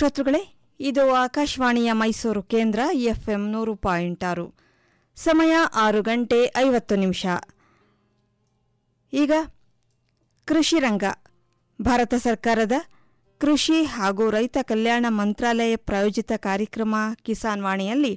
ಶ್ರೋತೃಗಳೇ ಇದು ಆಕಾಶವಾಣಿಯ ಮೈಸೂರು ಕೇಂದ್ರ ಎಫ್ಎಂ ನೂರು ಪಾಯಿಂಟ್ ಆರು ಸಮಯ ಆರು ಗಂಟೆ ಐವತ್ತು ನಿಮಿಷ ಈಗ ಕೃಷಿ ರಂಗ ಭಾರತ ಸರ್ಕಾರದ ಕೃಷಿ ಹಾಗೂ ರೈತ ಕಲ್ಯಾಣ ಮಂತ್ರಾಲಯ ಪ್ರಾಯೋಜಿತ ಕಾರ್ಯಕ್ರಮ ಕಿಸಾನ್ ವಾಣಿಯಲ್ಲಿ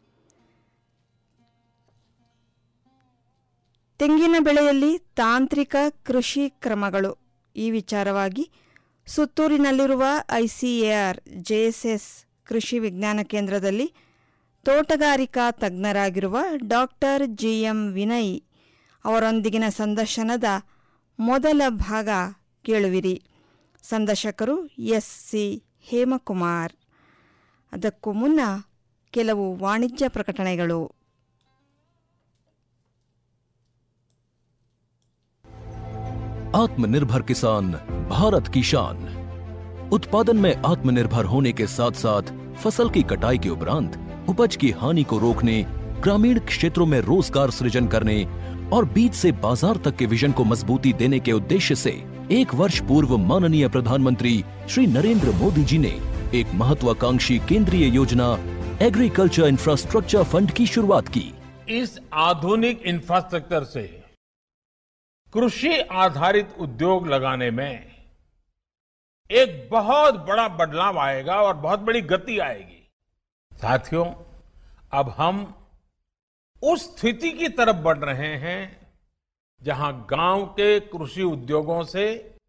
ತೆಂಗಿನ ಬೆಳೆಯಲ್ಲಿ ತಾಂತ್ರಿಕ ಕೃಷಿ ಕ್ರಮಗಳು ಈ ವಿಚಾರವಾಗಿ ಸುತ್ತೂರಿನಲ್ಲಿರುವ ಐಸಿಎಆರ್ ಜೆಎಸ್ಎಸ್ ಕೃಷಿ ವಿಜ್ಞಾನ ಕೇಂದ್ರದಲ್ಲಿ ತೋಟಗಾರಿಕಾ ತಜ್ಞರಾಗಿರುವ ಡಾಕ್ಟರ್ ಜಿಎಂ ವಿನಯ್ ಅವರೊಂದಿಗಿನ ಸಂದರ್ಶನದ ಮೊದಲ ಭಾಗ ಕೇಳುವಿರಿ ಸಂದರ್ಶಕರು ಎಸ್ ಸಿ ಹೇಮಕುಮಾರ್ ಅದಕ್ಕೂ ಮುನ್ನ ಕೆಲವು ವಾಣಿಜ್ಯ ಪ್ರಕಟಣೆಗಳು आत्मनिर्भर किसान भारत की शान उत्पादन में आत्मनिर्भर होने के साथ साथ फसल की कटाई के उपरांत उपज की हानि को रोकने ग्रामीण क्षेत्रों में रोजगार सृजन करने और बीज से बाजार तक के विजन को मजबूती देने के उद्देश्य से एक वर्ष पूर्व माननीय प्रधानमंत्री श्री नरेंद्र मोदी जी ने एक महत्वाकांक्षी केंद्रीय योजना एग्रीकल्चर इंफ्रास्ट्रक्चर फंड की शुरुआत की इस आधुनिक इंफ्रास्ट्रक्चर से कृषि आधारित उद्योग लगाने में एक बहुत बड़ा बदलाव आएगा और बहुत बड़ी गति आएगी साथियों अब हम उस स्थिति की तरफ बढ़ रहे हैं जहां गांव के कृषि उद्योगों से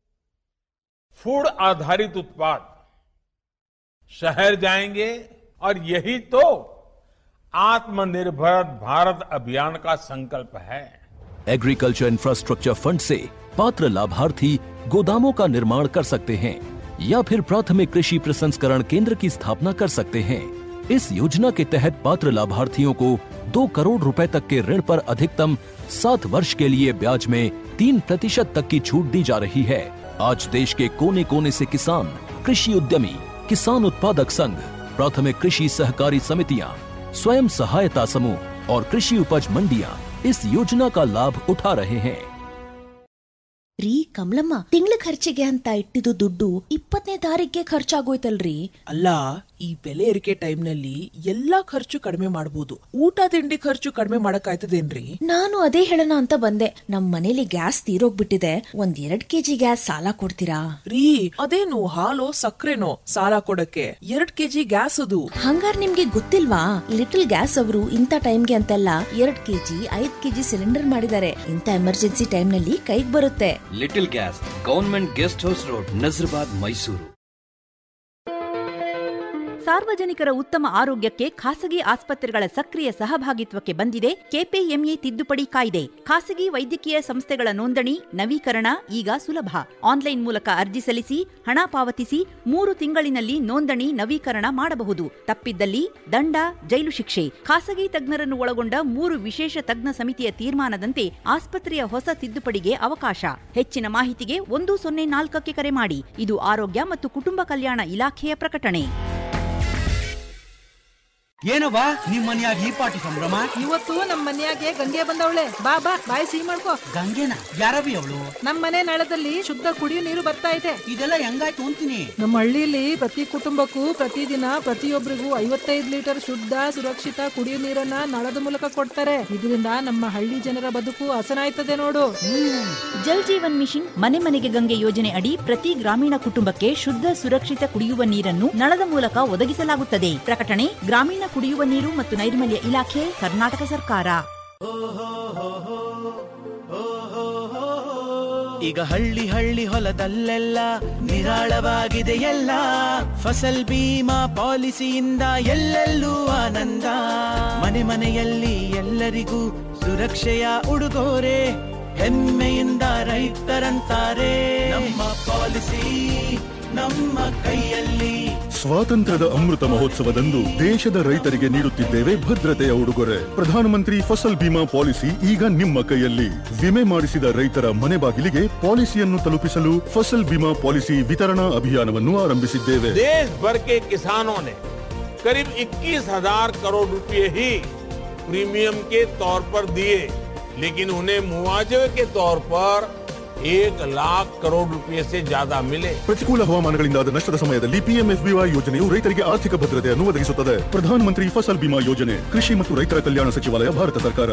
फूड आधारित उत्पाद शहर जाएंगे और यही तो आत्मनिर्भर भारत अभियान का संकल्प है एग्रीकल्चर इंफ्रास्ट्रक्चर फंड से पात्र लाभार्थी गोदामों का निर्माण कर सकते हैं या फिर प्राथमिक कृषि प्रसंस्करण केंद्र की स्थापना कर सकते हैं इस योजना के तहत पात्र लाभार्थियों को दो करोड़ रुपए तक के ऋण पर अधिकतम सात वर्ष के लिए ब्याज में तीन प्रतिशत तक की छूट दी जा रही है आज देश के कोने कोने से किसान कृषि उद्यमी किसान उत्पादक संघ प्राथमिक कृषि सहकारी समितियां स्वयं सहायता समूह और कृषि उपज मंडियां इस योजना का लाभ उठा रहे हैं ರೀ ಕಮಲಮ್ಮ ತಿಂಗಳ ಖರ್ಚಿಗೆ ಅಂತ ಇಟ್ಟಿದ್ದು ದುಡ್ಡು ಇಪ್ಪತ್ತನೇ ತಾರೀಕಿಗೆ ಖರ್ಚಾಗೋಯ್ತಲ್ರಿ ಅಲ್ಲ ಈ ಬೆಲೆ ಏರಿಕೆ ಟೈಮ್ನಲ್ಲಿ ಎಲ್ಲಾ ಖರ್ಚು ಕಡಿಮೆ ಮಾಡಬಹುದು ಊಟ ತಿಂಡಿ ಖರ್ಚು ಕಡಿಮೆ ಮಾಡಕ್ಕಾಯ್ತದೇನ್ರಿ ನಾನು ಅದೇ ಹೇಳೋಣ ಅಂತ ಬಂದೆ ನಮ್ ಮನೇಲಿ ಗ್ಯಾಸ್ ತೀರೋಗ್ಬಿಟ್ಟಿದೆ ಒಂದ್ ಎರಡ್ ಕೆಜಿ ಗ್ಯಾಸ್ ಸಾಲ ಕೊಡ್ತೀರಾ ರೀ ಅದೇನು ಹಾಲು ಸಕ್ಕರೆನೋ ಸಾಲ ಕೊಡಕ್ಕೆ ಎರಡ್ ಕೆಜಿ ಗ್ಯಾಸ್ ಅದು ಹಂಗಾರ್ ನಿಮ್ಗೆ ಗೊತ್ತಿಲ್ವಾ ಲಿಟಲ್ ಗ್ಯಾಸ್ ಅವರು ಇಂಥ ಟೈಮ್ಗೆ ಅಂತೆಲ್ಲ ಎರಡ್ ಕೆಜಿ ಐದ್ ಕೆಜಿ ಸಿಲಿಂಡರ್ ಮಾಡಿದ್ದಾರೆ ಇಂಥ ಎಮರ್ಜೆನ್ಸಿ ಟೈಮ್ನಲ್ಲಿ ಕೈಗ್ ಬರುತ್ತೆ little gas government guest house road Nazarbad Mysuru ಸಾರ್ವಜನಿಕರ ಉತ್ತಮ ಆರೋಗ್ಯಕ್ಕೆ ಖಾಸಗಿ ಆಸ್ಪತ್ರೆಗಳ ಸಕ್ರಿಯ ಸಹಭಾಗಿತ್ವಕ್ಕೆ ಬಂದಿದೆ ಕೆಪಿಎಂಇ ತಿದ್ದುಪಡಿ ಕಾಯ್ದೆ ಖಾಸಗಿ ವೈದ್ಯಕೀಯ ಸಂಸ್ಥೆಗಳ ನೋಂದಣಿ ನವೀಕರಣ ಈಗ ಸುಲಭ ಆನ್ಲೈನ್ ಮೂಲಕ ಅರ್ಜಿ ಸಲ್ಲಿಸಿ ಹಣ ಪಾವತಿಸಿ ಮೂರು ತಿಂಗಳಿನಲ್ಲಿ ನೋಂದಣಿ ನವೀಕರಣ ಮಾಡಬಹುದು ತಪ್ಪಿದ್ದಲ್ಲಿ ದಂಡ ಜೈಲು ಶಿಕ್ಷೆ ಖಾಸಗಿ ತಜ್ಞರನ್ನು ಒಳಗೊಂಡ ಮೂರು ವಿಶೇಷ ತಜ್ಞ ಸಮಿತಿಯ ತೀರ್ಮಾನದಂತೆ ಆಸ್ಪತ್ರೆಯ ಹೊಸ ತಿದ್ದುಪಡಿಗೆ ಅವಕಾಶ ಹೆಚ್ಚಿನ ಮಾಹಿತಿಗೆ ಒಂದು ಸೊನ್ನೆ ನಾಲ್ಕಕ್ಕೆ ಕರೆ ಮಾಡಿ ಇದು ಆರೋಗ್ಯ ಮತ್ತು ಕುಟುಂಬ ಕಲ್ಯಾಣ ಇಲಾಖೆಯ ಪ್ರಕಟಣೆ ಏನವ್ವ ನಿಮ್ ಮನ್ಯಾಗ ಈ ಪಾಟಿ ಸಂಭ್ರಮ ಇವತ್ತು ನಮ್ ಮನ್ಯಾಗೆ ಗಂಗೆ ಬಂದವಳೆ ಬಾ ಬಾ ಬಾಯಿ ಸಿಹಿ ಮಾಡ್ಕೋ ಗಂಗೆನ ಯಾರವಿ ಅವಳು ನಮ್ ಮನೆ ನಳದಲ್ಲಿ ಶುದ್ಧ ಕುಡಿಯೋ ನೀರು ಬರ್ತಾ ಇದೆ ಇದೆಲ್ಲ ಹೆಂಗಾಯ್ತು ಅಂತೀನಿ ನಮ್ಮ ಹಳ್ಳಿಲಿ ಪ್ರತಿ ಕುಟುಂಬಕ್ಕೂ ಪ್ರತಿದಿನ ಪ್ರತಿಯೊಬ್ಬರಿಗೂ ಐವತ್ತೈದು ಲೀಟರ್ ಶುದ್ಧ ಸುರಕ್ಷಿತ ಕುಡಿಯೋ ನೀರನ್ನ ನಳದ ಮೂಲಕ ಕೊಡ್ತಾರೆ ಇದರಿಂದ ನಮ್ಮ ಹಳ್ಳಿ ಜನರ ಬದುಕು ಹಸನಾಯ್ತದೆ ನೋಡು ಜಲ್ ಜೀವನ್ ಮಿಷನ್ ಮನೆ ಮನೆಗೆ ಗಂಗೆ ಯೋಜನೆ ಅಡಿ ಪ್ರತಿ ಗ್ರಾಮೀಣ ಕುಟುಂಬಕ್ಕೆ ಶುದ್ಧ ಸುರಕ್ಷಿತ ಕುಡಿಯುವ ನೀರನ್ನು ನಳದ ಮೂಲಕ ಒದಗಿಸಲಾಗುತ್ತದೆ ಪ್ರಕಟಣೆ ಗ್ರಾಮೀಣ ಕುಡಿಯುವ ನೀರು ಮತ್ತು ನೈರ್ಮಲ್ಯ ಇಲಾಖೆ ಕರ್ನಾಟಕ ಸರ್ಕಾರ ಈಗ ಹಳ್ಳಿ ಹಳ್ಳಿ ಹೊಲದಲ್ಲೆಲ್ಲ ನಿರಾಳವಾಗಿದೆ ಎಲ್ಲ ಫಸಲ್ ಬೀಮಾ ಪಾಲಿಸಿಯಿಂದ ಎಲ್ಲೆಲ್ಲೂ ಆನಂದ ಮನೆ ಮನೆಯಲ್ಲಿ ಎಲ್ಲರಿಗೂ ಸುರಕ್ಷೆಯ ಉಡುಗೊರೆ ಹೆಮ್ಮೆಯಿಂದ ರೈತರಂತಾರೆ ನಮ್ಮ ಪಾಲಿಸಿ ನಮ್ಮ ಕೈಯಲ್ಲಿ ಸ್ವಾತಂತ್ರ್ಯದ ಅಮೃತ ಮಹೋತ್ಸವದಂದು ದೇಶದ ರೈತರಿಗೆ ನೀಡುತ್ತಿದ್ದೇವೆ ಭದ್ರತೆಯ ಉಡುಗೊರೆ ಪ್ರಧಾನಮಂತ್ರಿ ಫಸಲ್ ಬಿಮಾ ಪಾಲಿಸಿ ಈಗ ನಿಮ್ಮ ಕೈಯಲ್ಲಿ ವಿಮೆ ಮಾಡಿಸಿದ ರೈತರ ಮನೆ ಬಾಗಿಲಿಗೆ ಪಾಲಿಸಿಯನ್ನು ತಲುಪಿಸಲು ಫಸಲ್ ಬಿಮಾ ಪಾಲಿಸಿ ವಿತರಣಾ ಅಭಿಯಾನವನ್ನು ಆರಂಭಿಸಿದ್ದೇವೆ देश भर के किसानों ने करीब 21,000 करोड़ रुपए ही प्रीमियम के तौर पर दिए लेकिन उन्हें मुआवजे के तौर पर एक लाख करोड़ रुपए से ज्यादा मिले ಪ್ರತಿಕೂಲ ಹವಾಮಾನಗಳಿಂದಾದ ನಷ್ಟದ ಸಮಯದಲ್ಲಿ ಪಿಎಂಎಫ್ಬಿವೈ ಯೋಜನೆಯು ರೈತರಿಗೆ ಆರ್ಥಿಕ ಭದ್ರತೆಯನ್ನು ಒದಗಿಸುತ್ತದೆ ಪ್ರಧಾನಮಂತ್ರಿ ಫಸಲ್ ಬಿಮಾ ಯೋಜನೆ ಕೃಷಿ ಮತ್ತು ರೈತರ ಕಲ್ಯಾಣ ಸಚಿವಾಲಯ ಭಾರತ ಸರ್ಕಾರ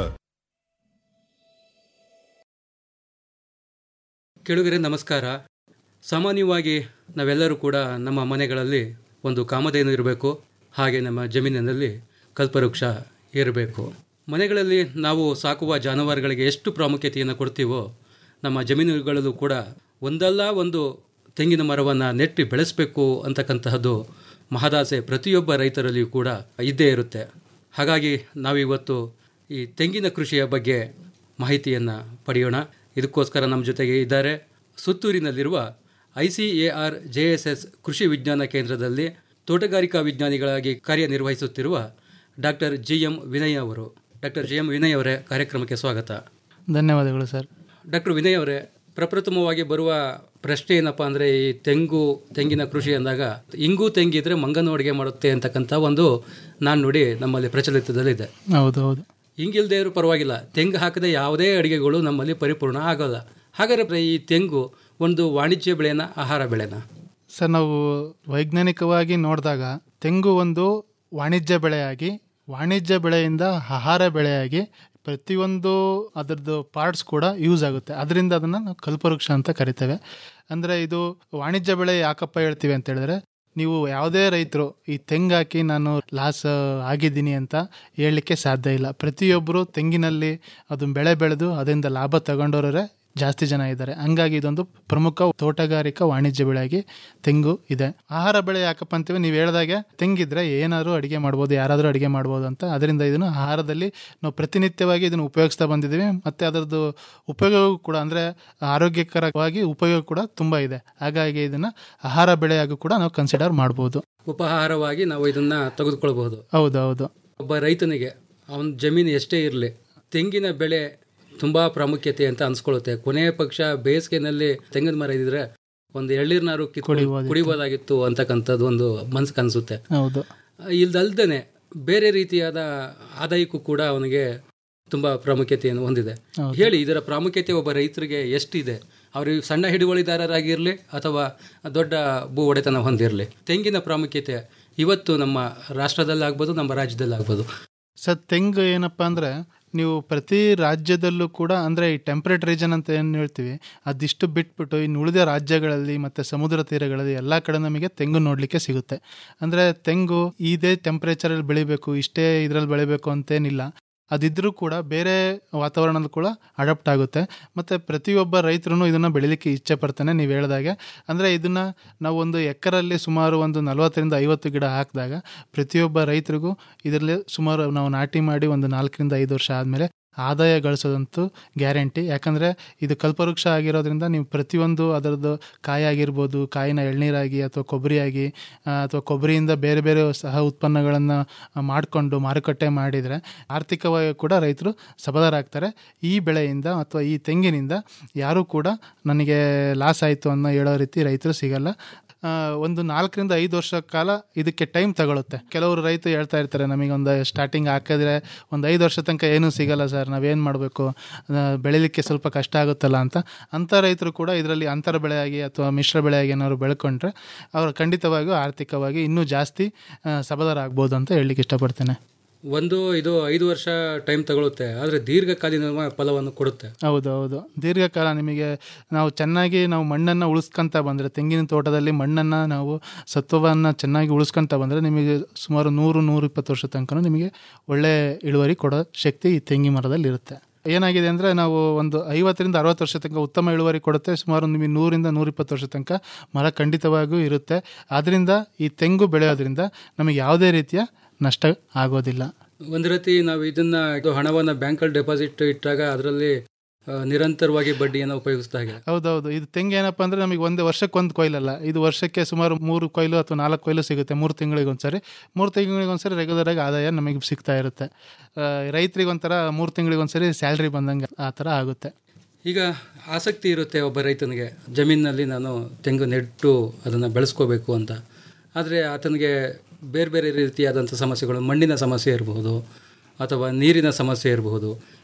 ಕೆಳಗರೆ ನಮಸ್ಕಾರ ಸಾಮಾನ್ಯವಾಗಿ ನಾವೆಲ್ಲರೂ ಕೂಡ ನಮ್ಮ ಮನೆಗಳಲ್ಲಿ ಒಂದು ಕಾಮಧೇನು ಇರಬೇಕು ಹಾಗೆ ನಮ್ಮ ಜಮೀನಿನಲ್ಲಿ ಕಲ್ಪವೃಕ್ಷ ಇರಬೇಕು ಮನೆಗಳಲ್ಲಿ ನಾವು ಸಾಕುವ ಜಾನುವಾರುಗಳಿಗೆ ಎಷ್ಟು ಪ್ರಾಮುಖ್ಯತೆಯನ್ನು ಕೊಡ್ತೀವೋ ನಮ್ಮ ಜಮೀನುಗಳಲ್ಲೂ ಕೂಡ ಒಂದಲ್ಲ ಒಂದು ತೆಂಗಿನ ಮರವನ್ನು ನೆಟ್ಟಿ ಬೆಳೆಸಬೇಕು ಅಂತಕ್ಕಂತಹದ್ದು ಮಹದಾಸೆ ಪ್ರತಿಯೊಬ್ಬ ರೈತರಲ್ಲಿಯೂ ಕೂಡ ಇದ್ದೇ ಇರುತ್ತೆ ಹಾಗಾಗಿ ನಾವಿವತ್ತು ಈ ತೆಂಗಿನ ಕೃಷಿಯ ಬಗ್ಗೆ ಮಾಹಿತಿಯನ್ನು ಪಡೆಯೋಣ ಇದಕ್ಕೋಸ್ಕರ ನಮ್ಮ ಜೊತೆಗೆ ಇದ್ದಾರೆ ಸುತ್ತೂರಿನಲ್ಲಿರುವ I C A R J S S ಕೃಷಿ ವಿಜ್ಞಾನ ಕೇಂದ್ರದಲ್ಲಿ ತೋಟಗಾರಿಕಾ ವಿಜ್ಞಾನಿಗಳಾಗಿ ಕಾರ್ಯನಿರ್ವಹಿಸುತ್ತಿರುವ ಡಾಕ್ಟರ್ ಜಿ ಎಂ ವಿನಯ್ ಅವರು ಡಾಕ್ಟರ್ ಜಿ ಎಂ ವಿನಯ್ ಅವರೇ ಕಾರ್ಯಕ್ರಮಕ್ಕೆ ಸ್ವಾಗತ ಧನ್ಯವಾದಗಳು ಸರ್ ಡಾಕ್ಟರ್ ವಿನಯ್ ಅವರೇ ಪ್ರಪ್ರಥಮವಾಗಿ ಬರುವ ಪ್ರಶ್ನೆ ಏನಪ್ಪ ಅಂದರೆ ಈ ತೆಂಗು ತೆಂಗಿನ ಕೃಷಿ ಅಂದಾಗ ಇಂಗು ತೆಂಗಿದ್ರೆ ಮಂಗನ ಅಡುಗೆ ಮಾಡುತ್ತೆ ಅಂತಕ್ಕಂಥ ಒಂದು ನಾಣ್ಣುಡಿ ನಮ್ಮಲ್ಲಿ ಪ್ರಚಲಿತದಲ್ಲಿದೆ ಹೌದು ಹೌದು ಹಿಂಗಿಲ್ದೇ ಇರೋ ಪರವಾಗಿಲ್ಲ ತೆಂಗು ಹಾಕದೆ ಯಾವುದೇ ಅಡುಗೆಗಳು ನಮ್ಮಲ್ಲಿ ಪರಿಪೂರ್ಣ ಆಗೋಲ್ಲ ಹಾಗಾದ್ರೆ ಈ ತೆಂಗು ಒಂದು ವಾಣಿಜ್ಯ ಬೆಳೆನ ಆಹಾರ ಬೆಳೆನ ಸರ್ ನಾವು ವೈಜ್ಞಾನಿಕವಾಗಿ ನೋಡಿದಾಗ ತೆಂಗು ಒಂದು ವಾಣಿಜ್ಯ ಬೆಳೆಯಾಗಿ ವಾಣಿಜ್ಯ ಬೆಳೆಯಿಂದ ಆಹಾರ ಬೆಳೆಯಾಗಿ ಪ್ರತಿಯೊಂದು ಅದರದ್ದು ಪಾರ್ಟ್ಸ್ ಕೂಡ ಯೂಸ್ ಆಗುತ್ತೆ ಅದರಿಂದ ಅದನ್ನು ನಾವು ಕಲ್ಪವೃಕ್ಷ ಅಂತ ಕರಿತೇವೆ ಅಂದರೆ ಇದು ವಾಣಿಜ್ಯ ಬೆಳೆ ಯಾಕಪ್ಪ ಹೇಳ್ತೀವಿ ಅಂತ ಹೇಳಿದ್ರೆ ನೀವು ಯಾವುದೇ ರೈತರು ಈ ತೆಂಗು ಹಾಕಿ ನಾನು ಲಾಸ್ ಆಗಿದ್ದೀನಿ ಅಂತ ಹೇಳಲಿಕ್ಕೆ ಸಾಧ್ಯ ಇಲ್ಲ ಪ್ರತಿಯೊಬ್ಬರು ತೆಂಗಿನಲ್ಲಿ ಅದು ಬೆಳೆ ಬೆಳೆದು ಅದರಿಂದ ಲಾಭ ತಗೊಂಡವರೇ ಜಾಸ್ತಿ ಜನ ಇದ್ದಾರೆ ಹಂಗಾಗಿ ಇದೊಂದು ಪ್ರಮುಖ ತೋಟಗಾರಿಕಾ ವಾಣಿಜ್ಯ ಬೆಳೆಯಾಗಿ ತೆಂಗು ಇದೆ ಆಹಾರ ಬೆಳೆ ಯಾಕಪ್ಪ ಅಂತೀವಿ ನೀವು ಹೇಳ್ದಾಗೆ ತೆಂಗಿದ್ರೆ ಏನಾದರೂ ಅಡುಗೆ ಮಾಡ್ಬೋದು ಯಾರಾದರೂ ಅಡುಗೆ ಮಾಡ್ಬೋದು ಅಂತ ಅದರಿಂದ ಇದನ್ನು ಆಹಾರದಲ್ಲಿ ನಾವು ಪ್ರತಿನಿತ್ಯವಾಗಿ ಇದನ್ನು ಉಪಯೋಗಿಸ್ತಾ ಬಂದಿದ್ದೀವಿ ಮತ್ತು ಅದರದ್ದು ಉಪಯೋಗ ಕೂಡ ಅಂದರೆ ಆರೋಗ್ಯಕರವಾಗಿ ಉಪಯೋಗ ಕೂಡ ತುಂಬ ಇದೆ ಹಾಗಾಗಿ ಇದನ್ನು ಆಹಾರ ಬೆಳೆಯಾಗೂ ಕೂಡ ನಾವು ಕನ್ಸಿಡರ್ ಮಾಡ್ಬೋದು ಉಪಹಾರವಾಗಿ ನಾವು ಇದನ್ನ ತೆಗೆದುಕೊಳ್ಬಹುದು ಹೌದು ಹೌದು ಒಬ್ಬ ರೈತನಿಗೆ ಅವನ ಜಮೀನು ಎಷ್ಟೇ ಇರಲಿ ತೆಂಗಿನ ಬೆಳೆ ತುಂಬಾ ಪ್ರಾಮುಖ್ಯತೆ ಅಂತ ಅನ್ಸ್ಕೊಳ್ಳುತ್ತೆ ಕೊನೆಯ ಪಕ್ಷ ಬೇಸಿಗೆನಲ್ಲಿ ತೆಂಗಿನ ಮರ ಇದ್ರೆ ಒಂದು ಎಳ್ನೀರ್ನಾರು ಕಿತ್ಕೊಂಡು ಕುಡಿಬೋದಾಗಿತ್ತು ಅಂತಕ್ಕಂಥದ್ದು ಒಂದು ಮನ್ಸು ಕನ್ಸುತ್ತೆ ಹೌದು ಇಲ್ದಲ್ದೇನೆ ಬೇರೆ ರೀತಿಯಾದ ಆದಾಯಕ್ಕೂ ಕೂಡ ಅವನಿಗೆ ತುಂಬಾ ಪ್ರಾಮುಖ್ಯತೆಯನ್ನು ಹೊಂದಿದೆ ಹೌದು. ಹೇಳಿ ಇದರ ಪ್ರಾಮುಖ್ಯತೆ ಒಬ್ಬ ರೈತರಿಗೆ ಎಷ್ಟಿದೆ ಅವ್ರಿಗೆ ಸಣ್ಣ ಹಿಡುವಳಿದಾರರಾಗಿರಲಿ ಅಥವಾ ದೊಡ್ಡ ಭೂ ಒಡೆತನ ಹೊಂದಿರಲಿ ತೆಂಗಿನ ಪ್ರಾಮುಖ್ಯತೆ ಇವತ್ತು ನಮ್ಮ ರಾಷ್ಟ್ರದಲ್ಲಾಗ್ಬೋದು ನಮ್ಮ ರಾಜ್ಯದಲ್ಲಾಗ್ಬೋದು ಸರ್ ತೆಂಗು ಏನಪ್ಪ ಅಂದರೆ ನೀವು ಪ್ರತಿ ರಾಜ್ಯದಲ್ಲೂ ಕೂಡ ಅಂದರೆ ಈ ಟೆಂಪ್ರೇಟ್ ರೀಜನ್ ಅಂತ ಏನು ಹೇಳ್ತೀವಿ ಅದಿಷ್ಟು ಬಿಟ್ಬಿಟ್ಟು ಇನ್ನು ಉಳಿದ ರಾಜ್ಯಗಳಲ್ಲಿ ಮತ್ತು ಸಮುದ್ರ ತೀರಗಳಲ್ಲಿ ಎಲ್ಲ ಕಡೆ ನಮಗೆ ತೆಂಗು ನೋಡಲಿಕ್ಕೆ ಸಿಗುತ್ತೆ ಅಂದರೆ ತೆಂಗು ಇದೇ ಟೆಂಪ್ರೇಚರಲ್ಲಿ ಬೆಳಿಬೇಕು ಇಷ್ಟೇ ಇದರಲ್ಲಿ ಬೆಳಿಬೇಕು ಅಂತೇನಿಲ್ಲ ಅದಿದ್ರೂ ಕೂಡ ಬೇರೆ ವಾತಾವರಣದ ಕೂಡ ಅಡಾಪ್ಟ್ ಆಗುತ್ತೆ ಮತ್ತು ಪ್ರತಿಯೊಬ್ಬ ರೈತರು ಇದನ್ನು ಬೆಳಿಲಿಕ್ಕೆ ಇಚ್ಛೆ ಪಡ್ತಾನೆ ನೀವು ಹೇಳ್ದಾಗೆ ಅಂದರೆ ಇದನ್ನು ನಾವು ಒಂದು ಎಕರಲ್ಲಿ ಸುಮಾರು ಒಂದು ನಲವತ್ತರಿಂದ ಐವತ್ತು ಗಿಡ ಹಾಕಿದಾಗ ಪ್ರತಿಯೊಬ್ಬ ರೈತರಿಗೂ ಇದರಲ್ಲಿ ಸುಮಾರು ನಾವು ನಾಟಿ ಮಾಡಿ ಒಂದು ನಾಲ್ಕರಿಂದ ಐದು ವರ್ಷ ಆದಮೇಲೆ ಆದಾಯ ಗಳಿಸೋದಂತೂ ಗ್ಯಾರಂಟಿ ಯಾಕಂದರೆ ಇದು ಕಲ್ಪವೃಕ್ಷ ಆಗಿರೋದ್ರಿಂದ ನೀವು ಪ್ರತಿಯೊಂದು ಅದರದ್ದು ಕಾಯಿ ಆಗಿರ್ಬೋದು ಕಾಯಿನ ಎಳ್ನೀರಾಗಿ ಅಥವಾ ಕೊಬ್ಬರಿಯಾಗಿ ಅಥವಾ ಕೊಬ್ಬರಿಯಿಂದ ಬೇರೆ ಬೇರೆ ಸಹ ಉತ್ಪನ್ನಗಳನ್ನು ಮಾಡಿಕೊಂಡು ಮಾರುಕಟ್ಟೆ ಮಾಡಿದರೆ ಆರ್ಥಿಕವಾಗಿ ಕೂಡ ರೈತರು ಸಬಲರಾಗ್ತಾರೆ ಈ ಬೆಳೆಯಿಂದ ಅಥವಾ ಈ ತೆಂಗಿನಿಂದ ಯಾರೂ ಕೂಡ ನನಗೆ ಲಾಸ್ ಆಯಿತು ಅನ್ನೋ ಹೇಳೋ ರೀತಿ ರೈತರು ಸಿಗಲ್ಲ ಆ, ಒಂದು ನಾಲ್ಕರಿಂದ ಐದು ವರ್ಷ ಕಾಲ ಇದಕ್ಕೆ ಟೈಮ್ ತಗೊಳುತ್ತೆ ಕೆಲವರು ರೈತ ಹೇಳ್ತಾ ಇರ್ತಾರೆ ನಮಗೆ ಒಂದು ಸ್ಟಾರ್ಟಿಂಗ್ ಹಾಕಿದ್ರೆ ಒಂದು ಐದು ವರ್ಷ ತನಕ ಏನೂ ಸಿಗಲ್ಲ ಸರ್ ನಾವೇನು ಮಾಡಬೇಕು ಬೆಳಿಲಿಕ್ಕೆ ಸ್ವಲ್ಪ ಕಷ್ಟ ಆಗುತ್ತಲ್ಲ ಅಂತ ಅಂಥ ರೈತರು ಕೂಡ ಇದರಲ್ಲಿ ಅಂತರ ಬೆಳೆಯಾಗಿ ಅಥವಾ ಮಿಶ್ರ ಬೆಳೆಯಾಗಿ ಏನಾದ್ರು ಬೆಳ್ಕೊಂಡ್ರೆ ಅವರು ಖಂಡಿತವಾಗಿಯೂ ಆರ್ಥಿಕವಾಗಿ ಇನ್ನೂ ಜಾಸ್ತಿ ಆ, ಸಬಲರಾಗ್ಬೋದು ಅಂತ ಹೇಳಲಿಕ್ಕೆ ಇಷ್ಟಪಡ್ತೇನೆ ಒಂದು ಇದು ಐದು ವರ್ಷ ಟೈಮ್ ತಗೊಳುತ್ತೆ ಆದರೆ ದೀರ್ಘಕಾಲೀನ ಫಲವನ್ನು ಕೊಡುತ್ತೆ ಹೌದು ಹೌದು ದೀರ್ಘಕಾಲ ನಿಮಗೆ ನಾವು ಚೆನ್ನಾಗಿ ನಾವು ಮಣ್ಣನ್ನು ಉಳಿಸ್ಕೊಂತ ಬಂದರೆ ತೆಂಗಿನ ತೋಟದಲ್ಲಿ ಮಣ್ಣನ್ನು ನಾವು ಸತ್ವವನ್ನು ಚೆನ್ನಾಗಿ ಉಳಿಸ್ಕೊಂತ ಬಂದರೆ ನಿಮಗೆ ಸುಮಾರು ನೂರು ನೂರು ಇಪ್ಪತ್ತು ವರ್ಷ ತನಕ ನಿಮಗೆ ಒಳ್ಳೆ ಇಳುವರಿ ಕೊಡೋ ಶಕ್ತಿ ಈ ತೆಂಗಿನ ಮರದಲ್ಲಿ ಇರುತ್ತೆ ಏನಾಗಿದೆ ಅಂದರೆ ನಾವು ಒಂದು ಐವತ್ತರಿಂದ ಅರವತ್ತು ವರ್ಷ ತನಕ ಉತ್ತಮ ಇಳುವರಿ ಕೊಡುತ್ತೆ ಸುಮಾರು ನಿಮಗೆ ನೂರಿಂದ ನೂರಿಪ್ಪತ್ತು ವರ್ಷ ತನಕ ಮರ ಖಂಡಿತವಾಗಿಯೂ ಇರುತ್ತೆ ಆದ್ದರಿಂದ ಈ ತೆಂಗು ಬೆಳೆಯೋದ್ರಿಂದ ನಮಗೆ ಯಾವುದೇ ರೀತಿಯ ನಷ್ಟ ಆಗೋದಿಲ್ಲ ಒಂದು ರೀತಿ ನಾವು ಇದನ್ನ ಇದು ಹಣವನ್ನು ಬ್ಯಾಂಕಲ್ಲಿ ಡೆಪಾಸಿಟ್ ಇಟ್ಟಾಗ ಅದರಲ್ಲಿ ಆ, ನಿರಂತರವಾಗಿ ಬಡ್ಡಿಯನ್ನು ಉಪಯೋಗಿಸ್ತಾ ಹಾಗೆ ಹೌದೌದು ಇದು ತೆಂಗು ಏನಪ್ಪ ಅಂದರೆ ನಮಗೆ ಒಂದು ವರ್ಷಕ್ಕೆ ಒಂದು ಕೊಯ್ಲಲ್ಲ ಇದು ವರ್ಷಕ್ಕೆ ಸುಮಾರು ಮೂರು ಕೊಯ್ಲು ಅಥವಾ ನಾಲ್ಕು ಕೊಯ್ಲು ಸಿಗುತ್ತೆ ಮೂರು ತಿಂಗಳಿಗೆ ಒಂದ್ಸರಿ ಮೂರು ತಿಂಗಳಿಗೆ ಒಂದ್ಸರಿ ರೆಗ್ಯುಲರ್ ಆಗಿ ಆದಾಯ ನಮಗೆ ಸಿಗ್ತಾ ಇರುತ್ತೆ ಆ, ರೈತರಿಗೆ ಒಂಥರ ಮೂರು ತಿಂಗಳಿಗೆ ಒಂದ್ಸರಿ ಸ್ಯಾಲ್ರಿ ಬಂದಂಗೆ ಆ ಥರ ಆಗುತ್ತೆ ಈಗ ಆಸಕ್ತಿ ಇರುತ್ತೆ ಒಬ್ಬ ರೈತನಿಗೆ ಜಮೀನಿನಲ್ಲಿ ನಾನು ತೆಂಗು ನೆಟ್ಟು ಅದನ್ನು ಬೆಳೆಸ್ಕೋಬೇಕು ಅಂತ ಆದರೆ ಆತನಿಗೆ ಬೇರೆ ಬೇರೆ ರೀತಿಯಾದಂಥ ಸಮಸ್ಯೆಗಳು ಮಣ್ಣಿನ ಸಮಸ್ಯೆ ಇರಬಹುದು ಅಥವಾ ನೀರಿನ ಸಮಸ್ಯೆ ಇರಬಹುದು